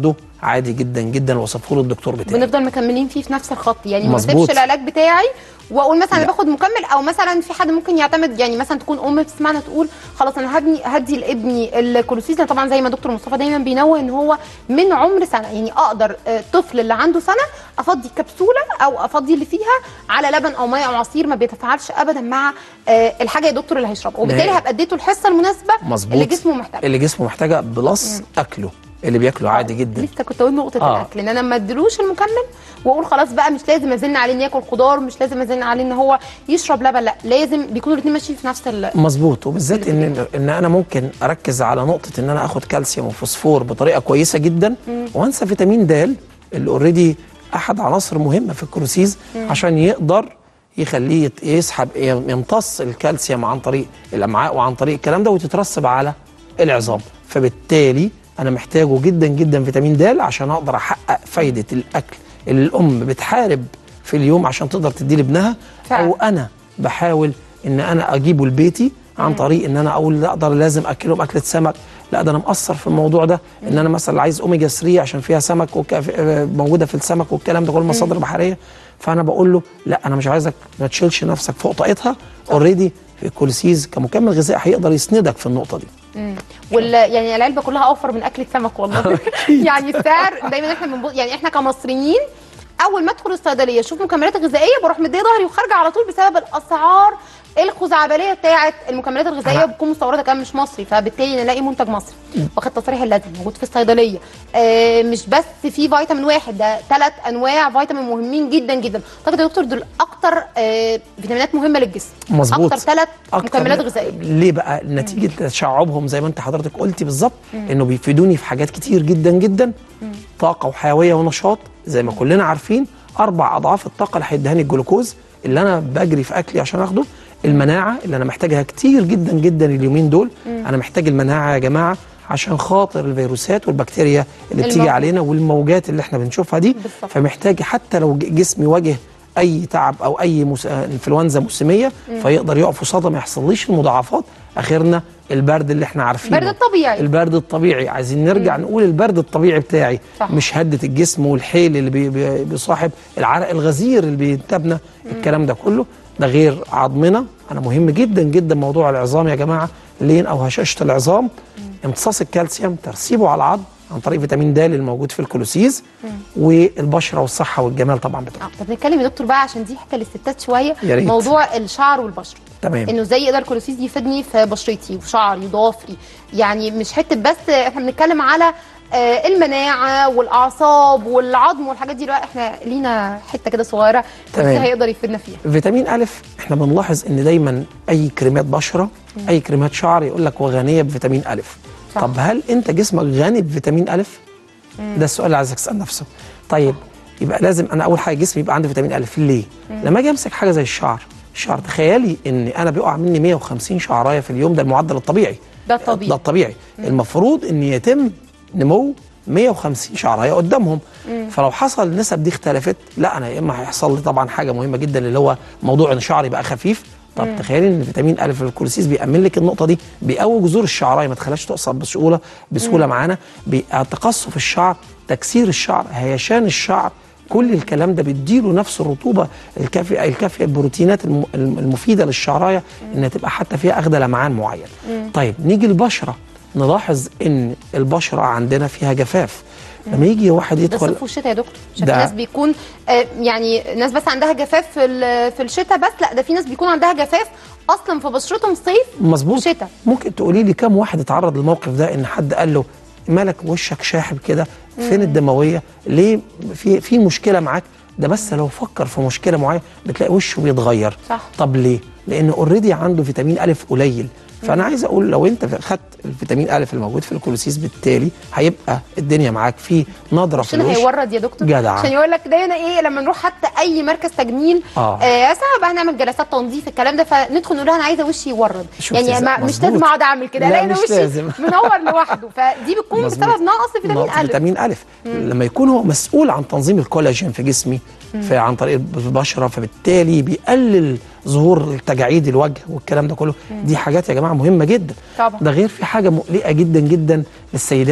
عادي جدا جدا وصفه له الدكتور بتاعي بنفضل مكملين فيه في نفس الخط يعني ما مظبوط. اسيبش العلاج بتاعي واقول مثلا انا لا. باخد مكمل او مثلا في حد ممكن يعتمد يعني مثلا تكون ام بتسمعنا تقول خلاص انا هدي هدي لابني الكولوسيز لأن طبعا زي ما دكتور مصطفى دايما بينوه ان هو من عمر سنه يعني اقدر آه، الطفل اللي عنده سنه افضي كبسوله او افضي اللي فيها على لبن او ميه او عصير ما بيتفاعلش ابدا مع آه، الحاجه يا دكتور اللي هيشربها وبالتالي نهائي. هبقى اديته الحصه المناسبه مظبوط اللي جسمه محتاجها اللي جسمه محتاجه بلس اكله اللي بياكله عادي جدا لسه كنت اقول نقطه آه. الاكل ان انا ما اديلوش المكمل واقول خلاص بقى مش لازم ازن عليه انه ياكل خضار مش لازم ازن عليه ان هو يشرب لبن لا لازم بيكونوا الاثنين ماشيين في نفس ال... مظبوط وبالذات ان ان انا ممكن اركز على نقطه ان انا اخد كالسيوم وفوسفور بطريقه كويسه جدا وانسى فيتامين د اللي اوريدي احد عناصر مهمه في الكروسيز عشان يقدر يخليه يت- يسحب يمتص الكالسيوم عن طريق الامعاء وعن طريق الكلام ده وتترسب على العظام فبالتالي انا محتاجه جدا جدا فيتامين د عشان اقدر احقق فايده الاكل اللي الام بتحارب في اليوم عشان تقدر تديه لابنها فعلا. او انا بحاول ان انا اجيبه لبيتي عن طريق ان انا اقول لا اقدر لازم اكلهم اكله سمك لا ده انا مقصر في الموضوع ده ان انا مثلا عايز اوميجا 3 عشان فيها سمك وك... آه، موجوده في السمك والكلام ده كله مصادر بحريه فانا بقول له لا انا مش عايزك ما تشيلش نفسك فوق طاقتها اوريدي الكوليسيز كمكمل غذائي هيقدر يسندك في النقطه دي وال يعني العلبه كلها اوفر من اكله سمك والله يعني السعر دايما احنا بنبص يعني احنا كمصريين اول ما ادخل الصيدليه اشوف مكملات غذائيه بروح مديه ظهري وخارجه على طول بسبب الاسعار الخزعبليه بتاعه المكملات الغذائيه أنا- بتكون مستورده كمان مش مصري فبالتالي نلاقي منتج مصري واخد تصريح اللازم موجود في الصيدليه آه مش بس في فيتامين واحد ده ثلاث انواع فيتامين مهمين جدا جدا اعتقد يا دكتور دول اكتر آه فيتامينات مهمه للجسم مظبوط اكتر ثلاث أكتر مكملات من- غذائيه ليه بقى نتيجه تشعبهم زي ما انت حضرتك قلتي بالظبط انه بيفيدوني في حاجات كتير جدا جدا طاقه وحيويه ونشاط زي ما كلنا عارفين اربع اضعاف الطاقه اللي هيديهاني الجلوكوز اللي انا بجري في اكلي عشان اخده المناعه اللي انا محتاجها كتير جدا جدا اليومين دول انا محتاج المناعه يا جماعه عشان خاطر الفيروسات والبكتيريا اللي بتيجي الموجودة. علينا والموجات اللي احنا بنشوفها دي بالظبط. فمحتاج حتى لو ج- جسمي واجه اي تعب او اي مس... آه، انفلونزا موسميه فيقدر يقف قصادها ما يحصليش المضاعفات اخرنا البرد اللي احنا عارفينه البرد الطبيعي. البرد الطبيعي عايزين نرجع نقول البرد الطبيعي بتاعي صح. مش هدة الجسم والحيل اللي بي... بي... بيصاحب العرق الغزير اللي بينتابنا الكلام ده كله ده غير عظمنا انا مهم جدا جدا موضوع العظام يا جماعه لين او هشاشه العظام امتصاص الكالسيوم ترسيبه على العظم عن طريق فيتامين د الموجود في الكولوسيز والبشره والصحه والجمال طبعا بتاعه اه طب نتكلم يا دكتور بقى عشان دي حته للستات شويه يا ريت. موضوع الشعر والبشره تمام. انه ازاي يقدر الكولوسيس يفيدني في بشرتي وشعري وضوافري يعني مش حته بس احنا بنتكلم على آه، المناعه والاعصاب والعظم والحاجات دي لا احنا لينا حته كده صغيره تمام. الكولوسيس هيقدر يفيدنا فيها فيتامين ألف احنا بنلاحظ ان دايما اي كريمات بشره اي كريمات شعر يقول لك وغنيه بفيتامين ألف صح. طب هل انت جسمك غني بفيتامين ألف ده السؤال اللي عايزك تسال نفسك طيب يبقى لازم انا اول حاجه جسمي يبقى عنده فيتامين ألف ليه لما اجي امسك حاجه زي الشعر الشعر تخيلي ان انا بيقع مني 150 شعرايه في اليوم ده المعدل الطبيعي ده الطبيعي. ده الطبيعي المفروض ان يتم نمو 150 شعرايه قدامهم فلو حصل النسب دي اختلفت لا انا يا اما هيحصل لي طبعا حاجه مهمه جدا اللي هو موضوع ان شعري بقى خفيف طب تخيلي ان فيتامين الف الكوليسيس بيأمن لك النقطه دي بيقوي جذور الشعرايه ما تخليهاش تقصر بسهوله بسهوله معانا بيبقى تقصف الشعر تكسير الشعر هيشان الشعر كل الكلام ده بيديله نفس الرطوبه الكافيه الكافيه البروتينات الم- المفيده للشعرايه انها تبقى حتى فيها اخذ لمعان معين. طيب نيجي البشره نلاحظ ان البشره عندنا فيها جفاف لما يجي واحد ده يدخل الصيف والشتاء يا دكتور عشان في ده- ناس بيكون آه، يعني ناس بس عندها جفاف في ال- في الشتاء بس لا ده في ناس بيكون عندها جفاف اصلا في بشرتهم صيف مظبوط وشتاء ممكن تقولي لي كم واحد اتعرض للموقف ده ان حد قال له مالك وشك شاحب كده فين الدمويه ليه في في مشكله معاك ده بس لو فكر في مشكله معينه بتلاقي وشه بيتغير صح. طب ليه لان اوريدي عنده فيتامين الف قليل فانا عايز اقول لو انت خدت الفيتامين الف الموجود في الكولوسيس بالتالي هيبقى الدنيا معاك في نضره في عشان الوش هيورد يا دكتور جدع. عشان يقول لك دايما ايه لما نروح حتى اي مركز تجميل آه. آه ساعه بقى هنعمل جلسات تنظيف الكلام ده فندخل نقول لها انا عايزه وشي يورد شفتي يعني إزاي؟ ما مش مظبوط. لازم اقعد اعمل كده لا، الاقي إن مش وشي لازم. منور لوحده فدي بتكون مظبوط. بسبب نقص فيتامين نقص الف فيتامين الف لما يكون هو مسؤول عن تنظيم الكولاجين في جسمي في عن طريق البشره فبالتالي بيقلل ظهور التجاعيد الوجه والكلام ده كله دي حاجات يا جماعه مهمه جدا طبعا. ده غير في حاجه مقلقه جدا جدا للسيدات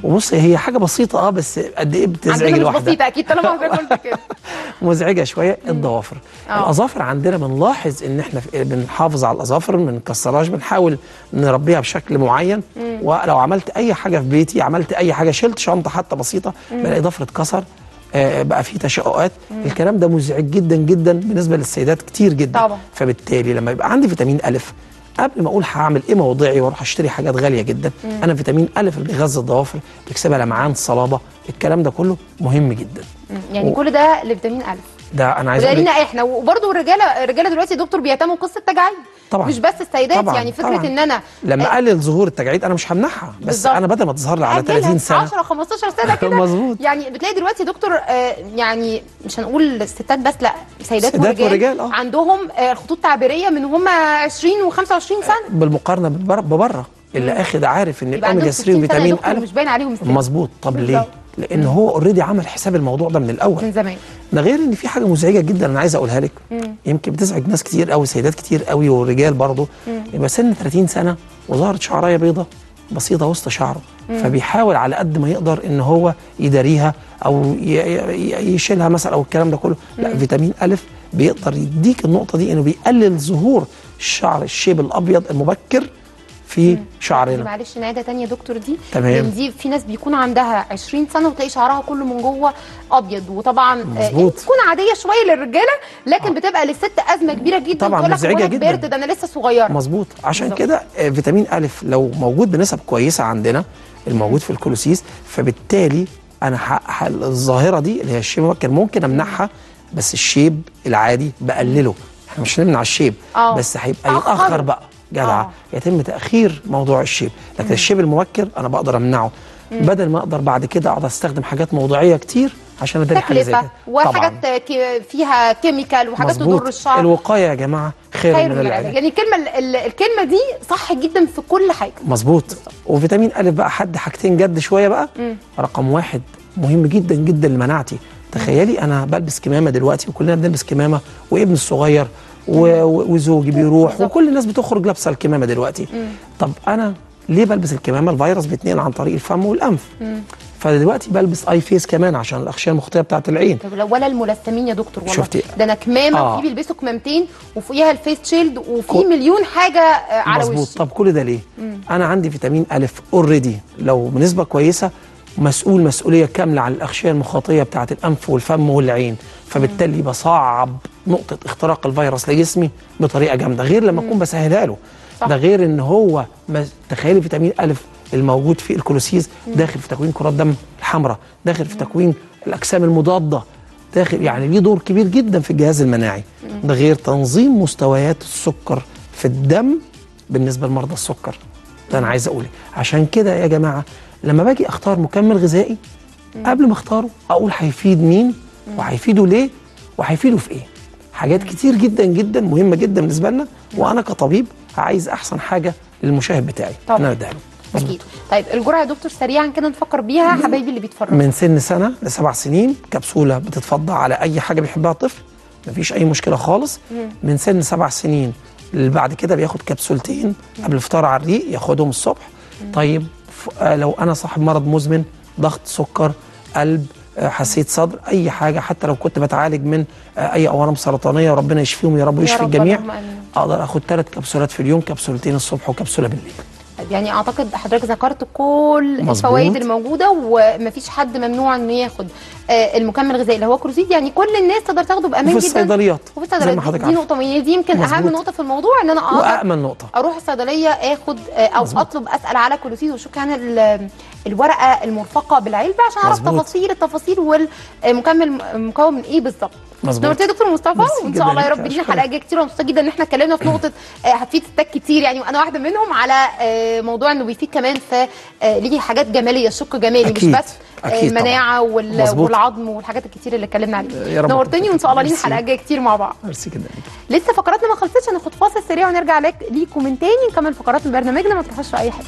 وبص هي حاجه بسيطه اه بس قد ايه بتزعج عندنا مش الواحده بسيطه اكيد طالما حضرتك قلت كده مزعجه شويه الضوافر آه. الاظافر عندنا بنلاحظ ان احنا في- بنحافظ على الاظافر ما بنكسرهاش بنحاول نربيها بشكل معين ولو عملت اي حاجه في بيتي عملت اي حاجه شلت شنطه حتى بسيطه بلاقي ضفر اتكسر آه بقى فيه تشققات الكلام ده مزعج جدا جدا بالنسبه للسيدات كتير جدا طبعا. فبالتالي لما يبقى عندي فيتامين الف قبل ما اقول هعمل ايه موضعي واروح اشتري حاجات غاليه جدا انا فيتامين الف اللي بيغذي الضوافر بيكسبها لمعان صلابه الكلام ده كله مهم جدا يعني كل ده لفيتامين الف ده انا عايز وده اقول لك لينا احنا وبرده الرجاله الرجاله دلوقتي يا دكتور بيهتموا بقصه التجاعيد طبعا. مش بس السيدات طبعا، يعني فكره طبعا. ان انا لما آه، اقلل ظهور التجاعيد انا مش همنعها بس بالظبط. انا بدل ما تظهر لي على أجلها 30 سنه 10 15 سنه كده مظبوط. يعني بتلاقي دلوقتي يا دكتور آه يعني مش هنقول الستات بس لا سيدات سيدات ورجال, ورجال، آه. عندهم آه خطوط تعبيريه من هم 20 و25 سنه بالمقارنه ببر- ببره اللي اخد عارف ان يبقى عندهم الاوميجا 3 60 سنه يا وفيتامين دكتور مش الف باين عليهم السن مظبوط طب ليه؟ بالظبط. لان هو اوريدي عمل حساب الموضوع ده من الاول من زمان ده غير ان في حاجه مزعجه جدا انا عايز اقولها لك يمكن بتزعج ناس كتير قوي سيدات كتير قوي ورجال برضه يبقى سن 30 سنه وظهرت شعرايه بيضه بسيطه وسط شعره فبيحاول على قد ما يقدر ان هو يداريها او ي- ي- يشيلها مثلا او الكلام ده كله لا فيتامين الف بيقدر يديك النقطه دي انه بيقلل ظهور الشعر الشيب الابيض المبكر في شعرنا معلش نعيدها تاني يا دكتور دي تمام. لان دي في ناس بيكون عندها 20 سنه وتلاقي شعرها كله من جوه ابيض وطبعا آه، مظبوط. بتكون عاديه شويه للرجاله لكن بتبقى للست ازمه كبيره جدا طبعاً تقول لك مزعجة هو أنا جداً. كبرت ده انا لسه صغيره مظبوط عشان بالظبط. كده آه، فيتامين الف لو موجود بنسب كويسه عندنا الموجود في الكولوسيس فبالتالي انا ح- ح- الظاهره دي اللي هي الشيب المبكر ممكن امنعها بس الشيب العادي بقلله احنا مش هنمنع الشيب آه. بس هيبقى أخره. يتاخر بقى جدع آه. يتم تاخير موضوع الشيب لكن الشيب المبكر انا بقدر امنعه بدل ما اقدر بعد كده اقعد استخدم حاجات موضوعيه كتير عشان اداري حاجه زي تكلفه كده طبعاً. وحاجات آه، كي- فيها كيميكال وحاجات مظبوط. تضر الشعر الوقايه يا جماعه خير, خير من العلاج يعني الكلمه ال- ال- الكلمه دي صح جدا في كل حاجه مظبوط وفيتامين الف بقى حد حاجتين جد شويه بقى رقم واحد مهم جدا جدا لمناعتي تخيلي انا بلبس كمامه دلوقتي وكلنا بنلبس كمامه وابني الصغير و- و- وزوجي بيروح بالظبط. وكل الناس بتخرج لابسه الكمامه دلوقتي طب انا ليه بلبس الكمامه الفيروس بيتنقل عن طريق الفم والانف فدلوقتي بلبس اي فيس كمان عشان الاغشيه المخطيه بتاعه العين طب لو ولا الملثمين يا دكتور والله شفتي؟ ده انا كمامه آه. وفي بيلبسوا كمامتين وفوقيها الفيس شيلد وفي كل- مليون حاجه آه، على مظبوط وشي طب كل ده ليه انا عندي فيتامين الف اوريدي لو بنسبه كويسه مسؤول مسؤوليه كامله عن الاغشيه المخاطيه بتاعه الانف والفم والعين فبالتالي بصعب نقطه اختراق الفيروس لجسمي بطريقه جامده غير لما اكون بسهلها له صح. ده غير ان هو مس- تخيلي فيتامين الف الموجود في الكولوسيز داخل في تكوين كرات دم الحمراء داخل في تكوين الاجسام المضاده داخل يعني ليه دور كبير جدا في الجهاز المناعي ده غير تنظيم مستويات السكر في الدم بالنسبه لمرضى السكر ده انا عايز اقوله عشان كده يا جماعه لما باجي اختار مكمل غذائي قبل ما اختاره اقول هيفيد مين وهيفيده ليه وهيفيده في ايه حاجات كتير جدا جدا مهمه جدا بالنسبه لنا وانا كطبيب عايز احسن حاجه للمشاهد بتاعي طبعا. انا اديها له مظبوط. اكيد طيب الجرعه يا دكتور سريعا كده نفكر بيها حبايبي اللي بيتفرجوا من سن سنه لسبع سنين كبسوله بتتفضى على اي حاجه بيحبها الطفل مفيش اي مشكله خالص من سن سبع سنين اللي بعد كده بياخد كبسولتين قبل الفطار على الريق ياخدهم الصبح طيب ف- آه، لو انا صاحب مرض مزمن ضغط سكر قلب آه، حساسيه صدر اي حاجه حتى لو كنت بتعالج من آه، اي اورام سرطانيه ربنا يشفيهم يا رب ويشفي رب الجميع اللهم آمين. اقدر اخد ثلاث كبسولات في اليوم كبسولتين الصبح وكبسوله بالليل طيب يعني اعتقد حضرتك ذكرت كل مظبوط. الفوائد الموجوده ومفيش حد ممنوع انه ياخد آه، المكمل الغذائي اللي هو كروزيد يعني كل الناس تقدر تاخده بامان وفي جدا الصيدليات وفي زي ما الصيدليات حضرتك دي, دي عارفة. نقطه مهمة. دي يمكن اهم مظبوط. نقطه في الموضوع ان انا اقدر وامن نقطه اروح الصيدليه اخد آه، او مظبوط. اطلب اسال على كلوسيد واشوف كان ال- الورقه المرفقه بالعلبه عشان اعرف مظبوط. تفاصيل التفاصيل والمكمل مكون من ايه بالظبط مظبوط. نورتي يا دكتور مصطفى ميرسي وان جدا شاء الله يا ليك، رب لينا أشكرك. حلقه جايه كتير ومبسوطه جدا ان احنا اتكلمنا في نقطه آه، هتفيد ستات كتير يعني وانا واحده منهم على آه، موضوع انه بيفيد كمان في آه، ليه حاجات جماليه الشق جمالي أكيد. مش بس آه، أكيد طبعاً. المناعه وال- مظبوط. والعظم والحاجات الكتير اللي اتكلمنا يا عليها رب نورتني وان شاء الله لينا ميرسي. حلقه جايه كتير مع بعض ميرسي جدا ليك. لسه فقراتنا ما خلصتش هناخد فاصل سريع ونرجع لك ليكم من تاني نكمل فقرات من برنامجنا ما تروحوش في اي حته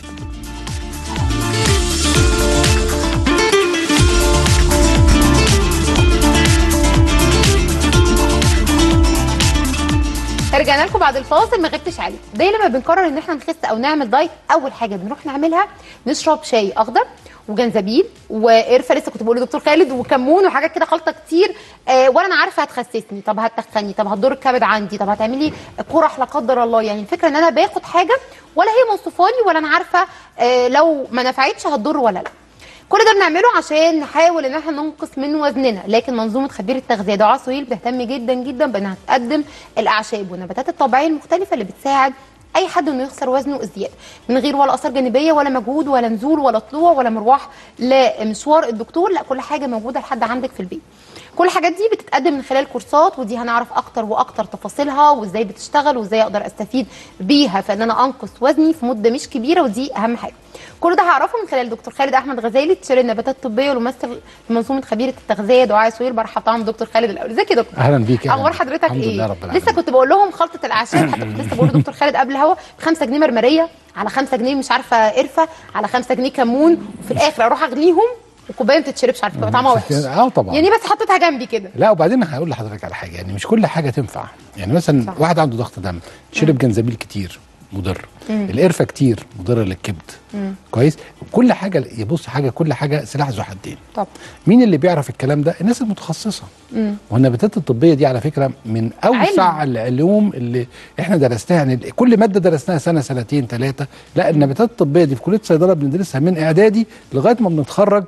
رجعنا لكم بعد الفاصل ما غبتش عليكم دايما لما بنقرر ان احنا نخس او نعمل دايت اول حاجه بنروح نعملها نشرب شاي اخضر وجنزبيل وقرفه لسه كنت بقول لدكتور خالد وكمون وحاجات كده خلطه كتير آه ولا انا عارفه هتخسسني طب هتخني طب هتضر الكبد عندي طب هتعملي قرح لا قدر الله يعني الفكره ان انا باخد حاجه ولا هي موصفاني ولا انا عارفه آه لو ما نفعتش هتضر ولا لا كل ده بنعمله عشان نحاول ان احنا ننقص من وزننا لكن منظومه خبير التغذيه دعاء سهيل بتهتم جدا جدا بانها تقدم الاعشاب والنباتات الطبيعيه المختلفه اللي بتساعد اي حد انه يخسر وزنه الزياده من غير ولا اثار جانبيه ولا مجهود ولا نزول ولا طلوع ولا مروح لمشوار الدكتور لا كل حاجه موجوده لحد عندك في البيت كل الحاجات دي بتتقدم من خلال كورسات ودي هنعرف اكتر واكتر تفاصيلها وازاي بتشتغل وازاي اقدر استفيد بيها في ان انا انقص وزني في مده مش كبيره ودي اهم حاجه كل ده هعرفه من خلال دكتور خالد احمد غزالي تشير النباتات الطبيه والممثل في منظومه خبيره التغذيه دعاء سهيل برحب طبعا دكتور خالد الاول ازيك يا دكتور اهلا بيك اخبار حضرتك الحمد ايه لله رب العالمين لسه كنت بقول لهم خلطه الاعشاب حتى كنت لسه بقول لدكتور خالد قبل الهوا ب 5 جنيه مرمريه على 5 جنيه مش عارفه قرفه على 5 جنيه كمون وفي الاخر اروح اغليهم وكوبايه ما تتشربش عارفه تبقى طعمها وحش اه طبعا يعني بس حطيتها جنبي كده لا وبعدين هقول لحضرتك على حاجه يعني مش كل حاجه تنفع يعني مثلا صح. واحد عنده ضغط دم شرب جنزبيل كتير مضر القرفه كتير مضره للكبد كويس كل حاجه يبص حاجه كل حاجه سلاح ذو حدين طب مين اللي بيعرف الكلام ده الناس المتخصصه والنباتات الطبيه دي على فكره من اوسع علم. العلوم اللي احنا درسناها يعني كل ماده درسناها سنه سنتين ثلاثه لا النباتات الطبيه دي في كليه الصيدله بندرسها من اعدادي لغايه ما بنتخرج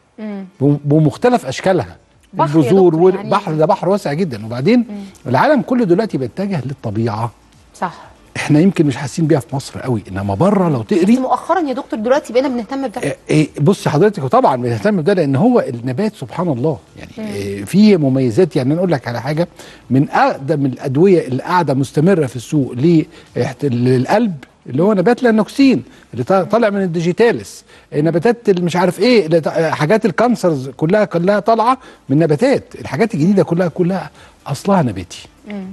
بم- بمختلف اشكالها بحر يا البذور دكتور يعني. والبحر ده بحر واسع جدا وبعدين العالم كله دلوقتي بيتجه للطبيعه صح احنا يمكن مش حاسين بيها في مصر قوي انما بره لو بس تقري مؤخرا يا دكتور دلوقتي بقينا بنهتم بده إيه- إيه بص حضرتك وطبعا بنهتم بده لان هو النبات سبحان الله يعني إيه فيه مميزات يعني أنا اقول لك على حاجه من اقدم الادويه اللي قاعده مستمره في السوق لإحت- للقلب اللي هو نبات لانوكسين اللي طا- طالع من الديجيتالس نباتات اللي مش عارف ايه اللي طا- حاجات الكانسرز كلها كلها طالعه من نباتات الحاجات الجديده كلها كلها اصلها نباتي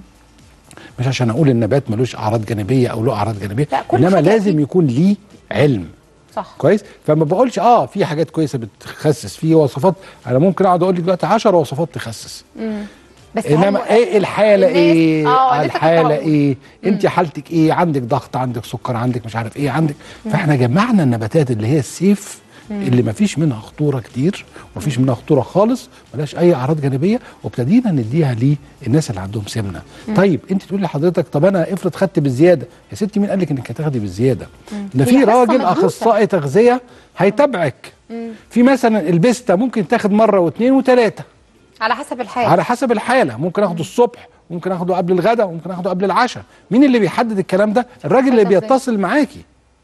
مش عشان اقول النبات ملوش اعراض جانبيه او له اعراض جانبيه لا، كل انما حاجة لازم أكيد. يكون ليه علم صح كويس فما بقولش اه في حاجات كويسه بتخسس في وصفات انا ممكن اقعد اقول لك دلوقتي 10 وصفات تخسس بس انما هم- ايه الحاله الناس- ايه اه لسه كنت الحاله هقول. ايه انت حالتك ايه عندك ضغط عندك سكر عندك مش عارف ايه عندك فاحنا جمعنا النباتات اللي هي السيف اللي ما فيش منها خطوره كتير وما فيش منها خطوره خالص ملهاش اي اعراض جانبيه وابتدينا نديها للناس اللي عندهم سمنه طيب انت تقول لحضرتك طب انا افرض خدت بالزياده يا ستي مين قال لك انك هتاخدي بالزياده ده في هي قصة راجل مدروسة. اخصائي تغذيه هيتابعك في مثلا البستا ممكن تاخد مره واثنين وثلاثه على حسب الحال على حسب الحاله ممكن اخده الصبح ممكن اخده قبل الغداء وممكن اخده قبل العشاء مين اللي بيحدد الكلام ده الراجل اللي التغذية. بيتصل معاكي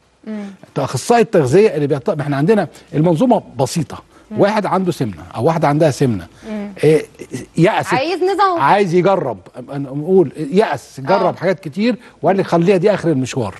اخصائي التغذيه اللي بيتصل ما احنا عندنا المنظومه بسيطه واحد عنده سمنه او واحده عندها سمنه إيه يأس عايز نظام عايز يجرب نقول يأس جرب آه. حاجات كتير وقال لي خليها دي اخر المشوار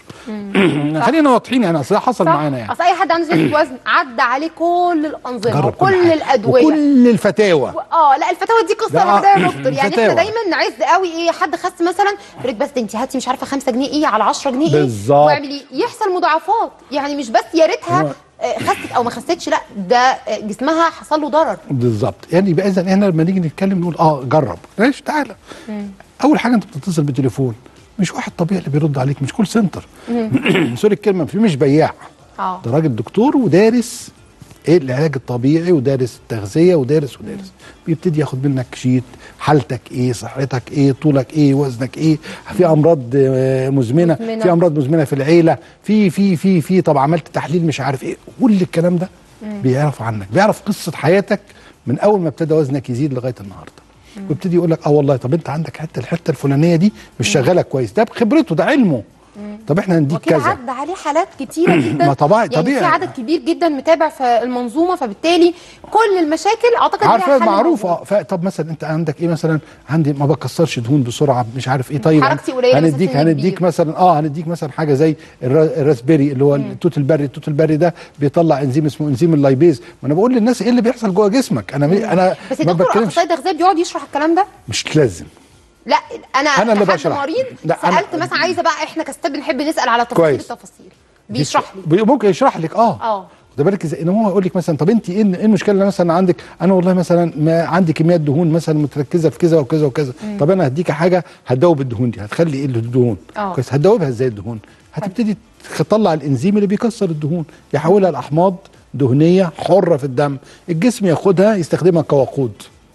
خلينا واضحين يعني اصل ده حصل صح؟ معانا يعني اصل اي حد عنده زياده وزن عدى عليه كل الانظمه جرب وكل حاجة. الادويه وكل الفتاوى اه لا الفتاوى دي قصه لا، لوحدها يا دكتور يعني احنا فتاوى. دايما نعز قوي ايه حد خس مثلا يقول لك بس ده انت هاتي مش عارفه 5 جنيه ايه على 10 جنيه ايه بالظبط. واعملي يحصل مضاعفات يعني مش بس يا ريتها آه، خست او ما خستش لا ده آه، جسمها حصل له ضرر بالظبط يعني يبقى اذا احنا لما نيجي نتكلم نقول اه جرب ماشي تعالى اول حاجه انت بتتصل بتليفون مش واحد طبيعي اللي بيرد عليك مش كول سنتر سوري الكلمه في مش بياع اه ده راجل دكتور ودارس ايه العلاج الطبيعي ودارس التغذيه ودارس ودارس بيبتدي ياخد منك شيت حالتك ايه صحتك ايه طولك ايه وزنك ايه في امراض آه، مزمنه مزمنة. في امراض مزمنه في العيله في في في في طب عملت تحليل مش عارف ايه كل الكلام ده بيعرف عنك بيعرف قصه حياتك من اول ما ابتدى وزنك يزيد لغايه النهارده ويبتدي يقول لك اه والله طب انت عندك حته الحته الفلانيه دي مش شغاله كويس ده بخبرته ده علمه طب احنا هنديك وكده كذا عدى عليه حالات كتيره جدا ما طبيعي- يعني طبيعي. في عدد كبير جدا متابع في المنظومه فبالتالي كل المشاكل اعتقد ليها عارفه حل معروف موجود. اه ف- طب مثلا انت عندك ايه مثلا عندي ما بكسرش دهون بسرعه مش عارف ايه طيب حركتي قليلة هنديك مثلا سن هنديك كبير. مثلا اه هنديك مثلا حاجه زي الر- الراسبيري اللي هو التوت البري التوت البري ده بيطلع انزيم اسمه انزيم اللايبيز ما انا بقول للناس ايه اللي بيحصل جوه جسمك انا مي انا بس ما الدكتور بتكلمش اخصائي التغذيه بيقعد يشرح الكلام ده مش لازم لا انا أنا اللي كحد بشرح. مريض لا، أنا- سالت مثلا عايزه بقى احنا كستاب بنحب نسال على تفاصيل كويس. التفاصيل بيشرح لي بي- ممكن يشرح لك اه اه خد بالك ازاي ان هو يقول لك مثلا طب انت ايه ايه المشكله اللي مثلا عندك انا والله مثلا ما عندي كميات دهون مثلا متركزه في كذا وكذا وكذا طب انا هديك حاجه هتدوب الدهون دي هتخلي ايه الدهون اه. كويس هتدوبها ازاي الدهون هتبتدي تطلع الانزيم اللي بيكسر الدهون يحولها لاحماض دهنيه حره في الدم الجسم ياخدها يستخدمها كوقود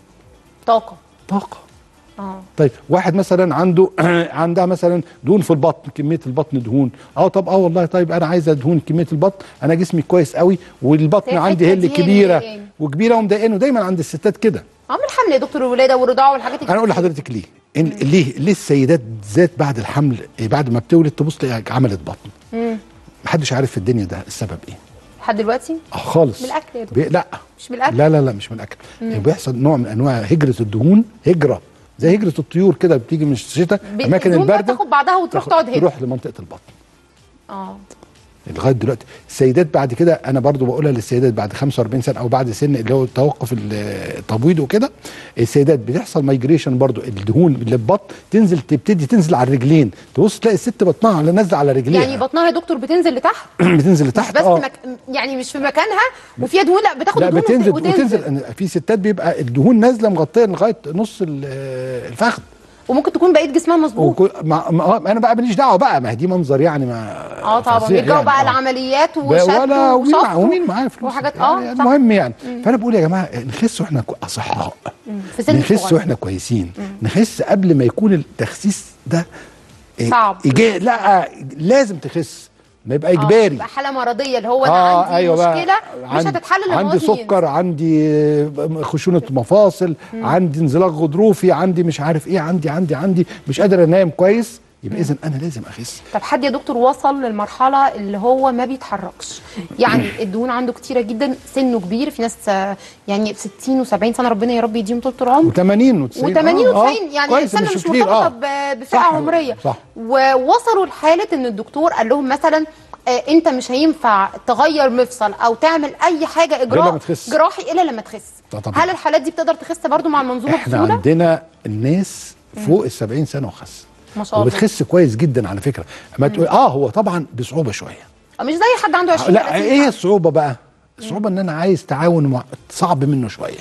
طاقه طاقه اه طيب واحد مثلا عنده عندها مثلا دهون في البطن كميه البطن دهون اه طب اه والله طيب انا عايزه دهون كميه البطن انا جسمي كويس قوي والبطن زي عندي الحتة هل دي هي اللي كبيره مضايقاني. وكبيره ومضايقاني ودايما عند الستات كده عامل حمل يا دكتور الولاده والرضاعه والحاجات انا اقول لحضرتك ليه إن ليه ليه السيدات بالذات بعد الحمل إيه، بعد ما بتولد تبص تلاقي عملت بطن امم محدش عارف في الدنيا ده السبب ايه لحد دلوقتي اه خالص من الأكل يا دكتور. بي... لا مش من الاكل لا لا لا مش من الاكل بيحصل نوع من انواع هجره الدهون هجره زي هجره الطيور كده بتيجي من الشتاء بي- اماكن الدهون بقى البارده تاخد بعضها وتروح تقعد هنا تروح لمنطقه البطن اه لغايه دلوقتي السيدات بعد كده انا برضو بقولها للسيدات بعد 45 سنه او بعد سن اللي هو توقف ال- التبويض وكده السيدات بتحصل مايجريشن برضو الدهون اللي في البطن تنزل تبتدي تنزل على الرجلين تبص تلاقي الست بطنها على نازله على رجليها يعني بطنها يا دكتور بتنزل لتحت بتنزل مش لتحت بس اه مك... يعني مش في مكانها وفيها دهون لا بتاخد لا دهون بتنزل وت- وتنزل أنا- في ستات بيبقى الدهون نازله مغطيه لغايه نص ال- الفخذ وممكن تكون بقيه جسمها مظبوط وكو- مع مع انا بقى ماليش دعوه بقى ما هي دي منظر يعني ما اه طبعا فظيع بيرجعوا يعني، بقى آه. العمليات ب- وشد ولا ومين وشط مع ومين معاه فلوس وحاجات يعني اه صح المهم يعني فانا بقول يا جماعه نخس واحنا كو- اصحاء في سن نخس صغير. واحنا كويسين نخس قبل ما يكون التخسيس ده إيه، صعب. إيجا- لا لازم تخس ما يبقى آه، اجباري يبقى حاله مرضيه اللي هو انا اه عندي ايوه بقى مشكله مش عندي- هتتحل لما عندي وزني ينزل. سكر عندي خشونه مفاصل عندي انزلاق غضروفي عندي مش عارف ايه عندي عندي عندي مش قادر انام كويس يبقى اذا انا لازم اخس طب حد يا دكتور وصل للمرحله اللي هو ما بيتحركش يعني الدهون عنده كتيره جدا سنه كبير في ناس آه، يعني 60 و70 سنه ربنا يا رب يديهم طول العمر و80 و90 و80 و90 يعني كويس السنه مش مش كتير مرتبطه اه ب- بفئه صح، عمريه صح. ووصلوا لحاله ان الدكتور قال لهم مثلا آه انت مش هينفع تغير مفصل او تعمل اي حاجه اجراء لما تخس. جراحي الا لما تخس ده طبعا. هل الحالات دي بتقدر تخس برضو مع المنظومه احنا بسهوله عندنا الناس فوق ال 70 سنه وخس ما شاء الله وبتخس كويس جدا على فكره اما تقول اه هو طبعا بصعوبه شويه آه، مش زي حد عنده 20 لا 30 ايه سنة. الصعوبه بقى الصعوبه ان انا عايز تعاون مع صعب منه شويه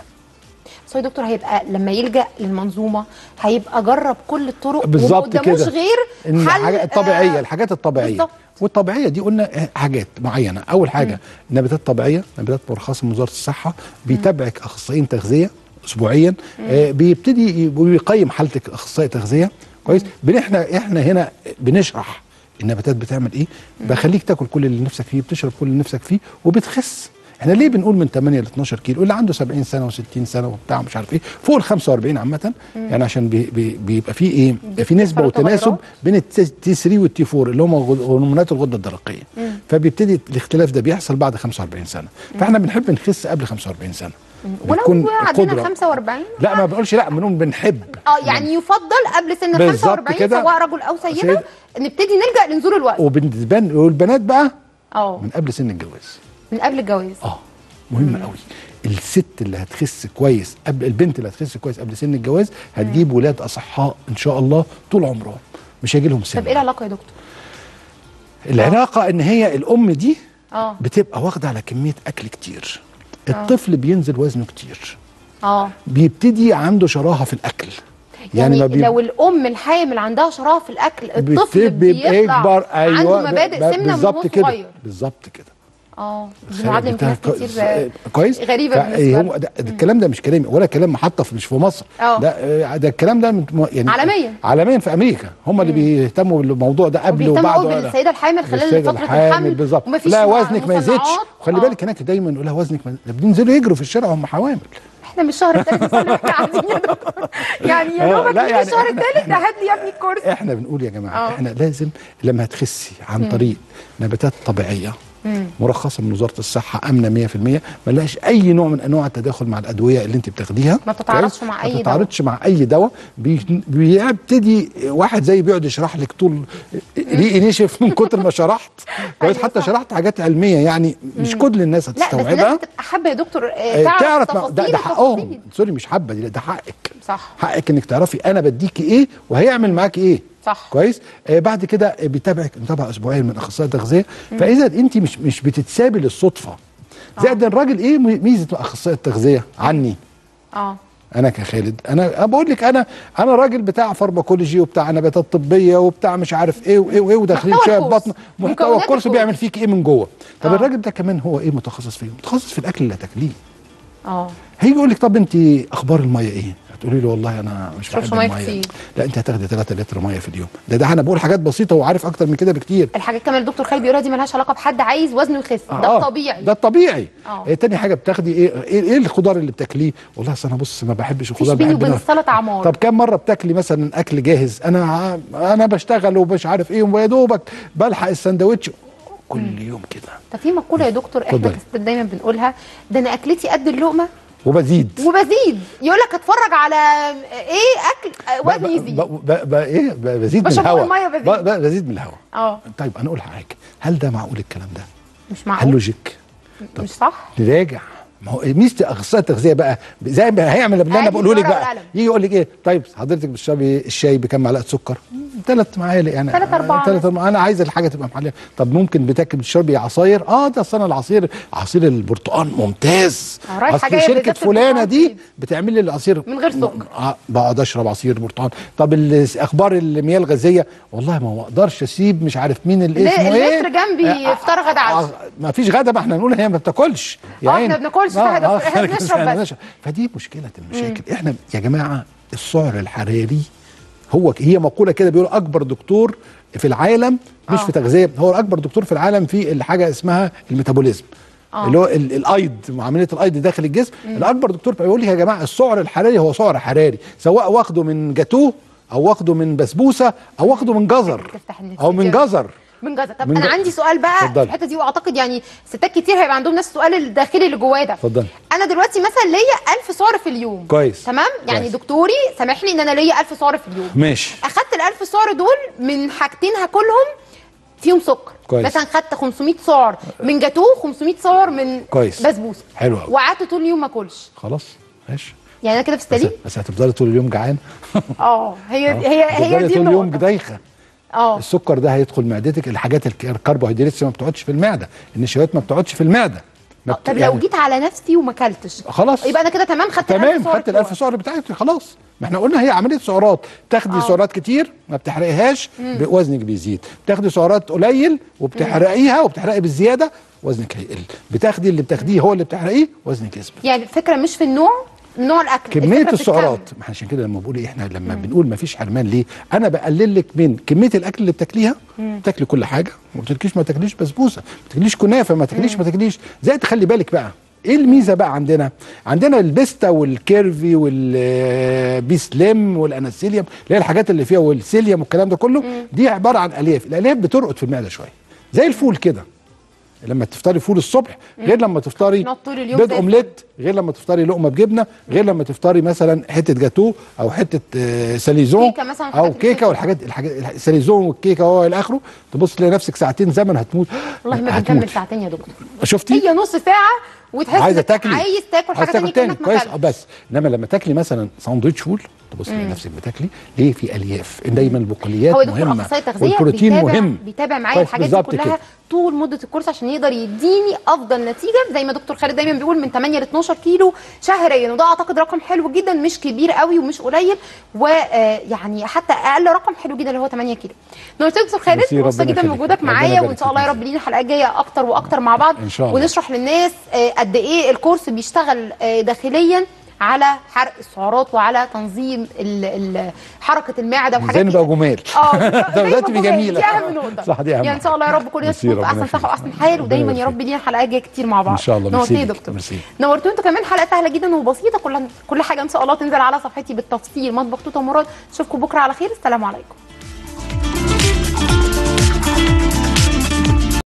بس هو يا دكتور هيبقى لما يلجا للمنظومه هيبقى جرب كل الطرق وما بالظبط قداموش كده غير ان حل الحاجات الطبيعيه آه، الحاجات الطبيعيه بالظبط. والطبيعيه دي قلنا آه، حاجات معينه اول حاجه نباتات طبيعيه نباتات مرخصه من وزاره الصحه بيتابعك اخصائيين تغذيه اسبوعيا آه بيبتدي ي- ويقيم حالتك اخصائي تغذيه كويس بن احنا احنا هنا بنشرح النباتات بتعمل ايه بخليك تاكل كل اللي نفسك فيه بتشرب كل اللي نفسك فيه وبتخس احنا ليه بنقول من 8 ل 12 كيلو اللي عنده 70 سنه و60 سنه وبتاع مش عارف ايه فوق ال 45 عامه يعني عشان بي بي بيبقى في ايه بيبقى في نسبه بيحصلوا وتناسب تغيرات. بين التي 3 والتي 4 اللي هم غد- هرمونات الغده الدرقيه فبيبتدي الاختلاف ده بيحصل بعد 45 سنه فاحنا بنحب نخس قبل 45 سنه بتكون ولو عدينا القدرة- 45 لا ما بنقولش لا بنقول بنحب اه يعني يفضل قبل سن ال بالظبط 45 كده. سواء رجل او سيده سيدة. نبتدي نلجا لنزول الوقت وبالنسبه والبنات بقى اه من قبل سن الجواز من قبل الجواز اه مهم قوي الست اللي هتخس كويس قبل البنت اللي هتخس كويس قبل سن الجواز هتجيب ولاد اصحاء ان شاء الله طول عمرهم مش هيجي لهم سن طب ايه العلاقه يا دكتور؟ العلاقه ان هي الام دي اه بتبقى واخده على كميه اكل كتير الطفل بينزل وزنه كتير اه بيبتدي عنده شراهه في الاكل يعني, ما بي- لو الام الحامل عندها شراهه في الاكل الطفل بيبقى بيطلع يكبر ايوه عنده مبادئ ب- سمنه من بالظبط وهو كده صغير بالظبط كده اه دي معادله يمكن ناس بتاع- كتير كويس غريبة فا- بالنسبة هو لنا. ده ده الكلام ده مش كلامي ولا كلام محطه في- مش في مصر اه. ده آه، ده الكلام ده من- يعني عالميا. عالميا في امريكا هم اللي بيهتموا بالموضوع ده قبل وبيهتموا وبعد قوي ولا- بالسيده الحامل خلال بالسيدة فتره الحامل الحمل بالظبط ومفيش لا مع- وزنك ما يزيدش مصنعات. وخلي آه. بالك هناك دايما يقول لها وزنك ما ده بينزلوا يجروا في الشارع وهم حوامل احنا مش الشهر الثالث بس احنا قاعدين يا دكتور يعني يا آه، دوبك لا نيجي يعني الشهر إحنا- الثالث ده هات لي يا ابني الكرسي احنا بنقول يا جماعه اه. احنا لازم لما هتخسي عن طريق نباتات طبيعيه مرخصه من وزاره الصحه امنه 100% ما لهاش اي نوع من انواع التداخل مع الادويه اللي انت بتاخديها ما بتتعارضش كويس؟ مع أي ما دواء. تتعارضش مع اي دواء بي- بيبتدي واحد زي بيقعد يشرح لك طول ريقي نشف من كتر ما شرحت كويس أيوة حتى صح. شرحت حاجات علميه يعني مش كل الناس لا بس هتستوعبها لازم تبقى حابه يا دكتور آه، آه، تعرف تعرف ما- تفاصيل ده, ده حقهم التفاصيل. سوري مش حبه دي لا، ده حقك صح حقك انك تعرفي انا بديكي ايه وهيعمل معاكي ايه صح. كويس آه بعد كده آه، بيتابعك متابعه اسبوعيه من اخصائي تغذيه فاذا انت مش مش بتتسابي للصدفه زائد الراجل ايه مي- ميزه اخصائي التغذيه عني اه انا كخالد انا بقول لك انا انا راجل بتاع فارماكولوجي وبتاع نباتات طبيه وبتاع مش عارف ايه وايه وايه وداخلين محتوى شويه الكورس. بطن محتوى مكونات الكورس الكورس. بيعمل فيك ايه من جوه طب آه. الراجل ده كمان هو ايه متخصص فيه متخصص في الاكل اللي هتاكليه اه هيجي يقول لك طب انت اخبار الميه ايه هتقولي له والله انا مش شربش بحب مية الميه كتير. لا انت هتاخدي 3 لتر ميه في اليوم ده ده انا بقول حاجات بسيطه وعارف اكتر من كده بكتير الحاجات كمان الدكتور خالد بيقولها دي ملهاش علاقه بحد عايز وزنه يخس ده آه، الطبيعي ده الطبيعي آه. إيه تاني حاجه بتاخدي ايه ايه, إيه الخضار اللي بتاكليه والله أصل انا بص ما بحبش مفيش الخضار بيني بحب وبين أنا- السلطه عمار طب كم مره بتاكلي مثلا اكل جاهز انا انا بشتغل ومش عارف ايه ويا دوبك بلحق السندوتش كل يوم كده طب في مقوله يا دكتور احنا اتفضلي. كستات دايما بنقولها ده انا اكلتي قد اللقمه وبزيد وبزيد يقول لك اتفرج على ايه اكل آه، ب- وزني يزيد ب- ب- ب- ايه ب- بزيد من بشرب الهواء المية بزيد. ب- ب- بزيد من الهواء اه طيب انا اقول حاجه هل ده معقول الكلام ده مش هل معقول لوجيك مش صح نراجع ما هو ميزه اخصائي التغذيه بقى زي ما هيعمل اللي انا عادي بقوله لك الورقة بقى والقلم. يجي يقول لك ايه طيب حضرتك بتشربي الشاي بكم معلقه سكر ثلاث معالق يعني تلات أربعة ثلاث مثلا. أربعة انا عايز الحاجه تبقى محليه طب ممكن بتاكل بتشربي عصاير اه ده اصل انا العصير عصير البرتقال ممتاز آه، رايحة اصل جاية شركه بالذات فلانه البرتقال دي أكيد. بتعمل لي العصير من غير سكر. آه بقعد اشرب عصير برتقال طب ال- اخبار المياه الغازيه والله ما اقدرش اسيب مش عارف مين اللي ليه اسمه ايه المتر جنبي فطار غدا عشاء. ما فيش غدا ما احنا نقول هي ما بتاكلش يا آه، عيني. إحنا بناكلش صح يا دكتور، إحنا بنشرب بس. فدي مشكله المشاكل احنا يا جماعه السعر الحراري هو ك- هي مقوله كده بيقول اكبر دكتور في العالم مش آه. في تغذيه هو اكبر دكتور في العالم في الحاجه اسمها الميتابوليزم آه. اللي هو ال- الايض عمليه الايض داخل الجسم الاكبر دكتور بيقول لك يا جماعه السعر الحراري هو سعر حراري سواء واخده من جاتوه او واخده من بسبوسه او واخده من جزر بتفتح النفس او من كده. جزر من جزر طب من انا ج- عندي سؤال بقى في اتفضلي. الحته دي واعتقد يعني ستات كتير هيبقى عندهم نفس السؤال الداخلي اللي جواه ده اتفضلي. انا دلوقتي مثلا ليا 1000 سعر في اليوم كويس. تمام يعني كويس. دكتوري سامح لي ان انا ليا 1000 سعر في اليوم ماشي اخدت ال 1000 سعر دول من حاجتين هاكلهم فيهم سكر كويس. مثلا خدت 500 سعر من جاتوه 500 سعر من كويس. بسبوسه حلو أوي. وقعدت طول اليوم ما اكلش خلاص ماشي يعني انا كده في بس, السليم بس هتفضلي طول اليوم جعان اه هي هي هي هتفضلي دي طول اليوم النقطه دايخه اه السكر ده هيدخل معدتك الحاجات الك- الكربوهيدرات ما بتقعدش في المعده النشويات ما بتقعدش في المعده ما بت- طب لو يعني- جيت على نفسي وما اكلتش خلاص يبقى انا كده تمام خدت ال 1000 تمام سعر خدت ال 1000 سعر بتاعتك خلاص ما احنا قلنا هي عمليه سعرات تاخدي آه. سعرات كتير ما بتحرقيهاش وزنك بيزيد بتاخدي سعرات قليل وبتحرقيها وبتحرقي بالزياده وزنك هيقل بتاخدي اللي بتاخديه هو اللي بتحرقيه وزنك يثبت يعني الفكره مش في النوع نوع الاكل كميه الفكرة في السعرات الكم. ما عشان كده لما بقول إيه احنا لما بنقول ما فيش حرمان ليه انا بقلل لك من كميه الاكل اللي بتاكليها بتاكلي كل حاجه ما بتاكليش ما تاكليش بسبوسه ما تاكليش كنافه ما تاكليش ما تاكليش زي تخلي بالك بقى ايه الميزه بقى عندنا عندنا البيستا والكيرفي والبي سليم والاناسيليوم اللي هي الحاجات اللي فيها والسيليوم والكلام ده كله دي عباره عن الياف الالياف بترقد في المعده شويه زي الفول كده لما تفطري فول الصبح غير لما تفطري نقعد طول اليوم بيض زي اومليت غير لما تفطري لقمه بجبنه غير لما تفطري مثلا حته جاتوه او حته آه، ساليزون كيكة مثلا، او الحاجات كيكه الكيكة. والحاجات الحاجات الساليزون والكيكه وهو الى اخره تبص تلاقي نفسك ساعتين زمن هتموت والله ما هتموت. بنكمل ساعتين يا دكتور شفتي هي نص ساعه وتحس عايزه إنك تاكلي عايز تاكل حاجه عايز تانية تاني كانك كويس ما آه، بس انما لما تاكلي مثلا ساندوتش فول تبص تلاقي نفسك بتاكلي ليه في الياف دايما البقوليات هو يا دكتور مهمه اخصائي التغذيه والبروتين بيتابع مهم بيتابع معايا كويس، الحاجات دي بالظبط كلها كده. طول مده الكورس عشان يقدر يديني افضل نتيجه زي ما دكتور خالد دايما بيقول من 8 ل 12 كيلو شهريا وده اعتقد رقم حلو جدا مش كبير قوي ومش قليل ويعني حتى اقل رقم حلو جدا اللي هو 8 كيلو نورت دكتور خالد ميرسي، مبسوطه ربنا جدا يخليك. بوجودك ربنا معايا يبارك وان شاء الله يا فيك. رب لينا حلقات جايه اكتر واكتر مع بعض إن شاء الله. ونشرح للناس آه، قد ايه الكورس بيشتغل آه، داخليا على حرق السعرات وعلى تنظيم ال- ال- حركه المعده وحاجات ازاي نبقى كده. جمال اه ده دايما تبقى جمال، جميلة. دي اهم نقطه صح، دي أهم يعني ان شاء الله يا رب كل الناس ميرسي، تكون في ربنا احسن صحه يخليك. واحسن حال ربنا ودايما يا يبارك رب لينا حلقات جايه كتير مع بعض إن شاء الله، نورتني ميرسي يا ليك، دكتور ميرسي. نورتوني انتوا كمان حلقه سهله جدا وبسيطه كل كل حاجه ان شاء الله تنزل على صفحتي بالتفصيل مطبخ توته مراد اشوفكم بكره على خير السلام عليكم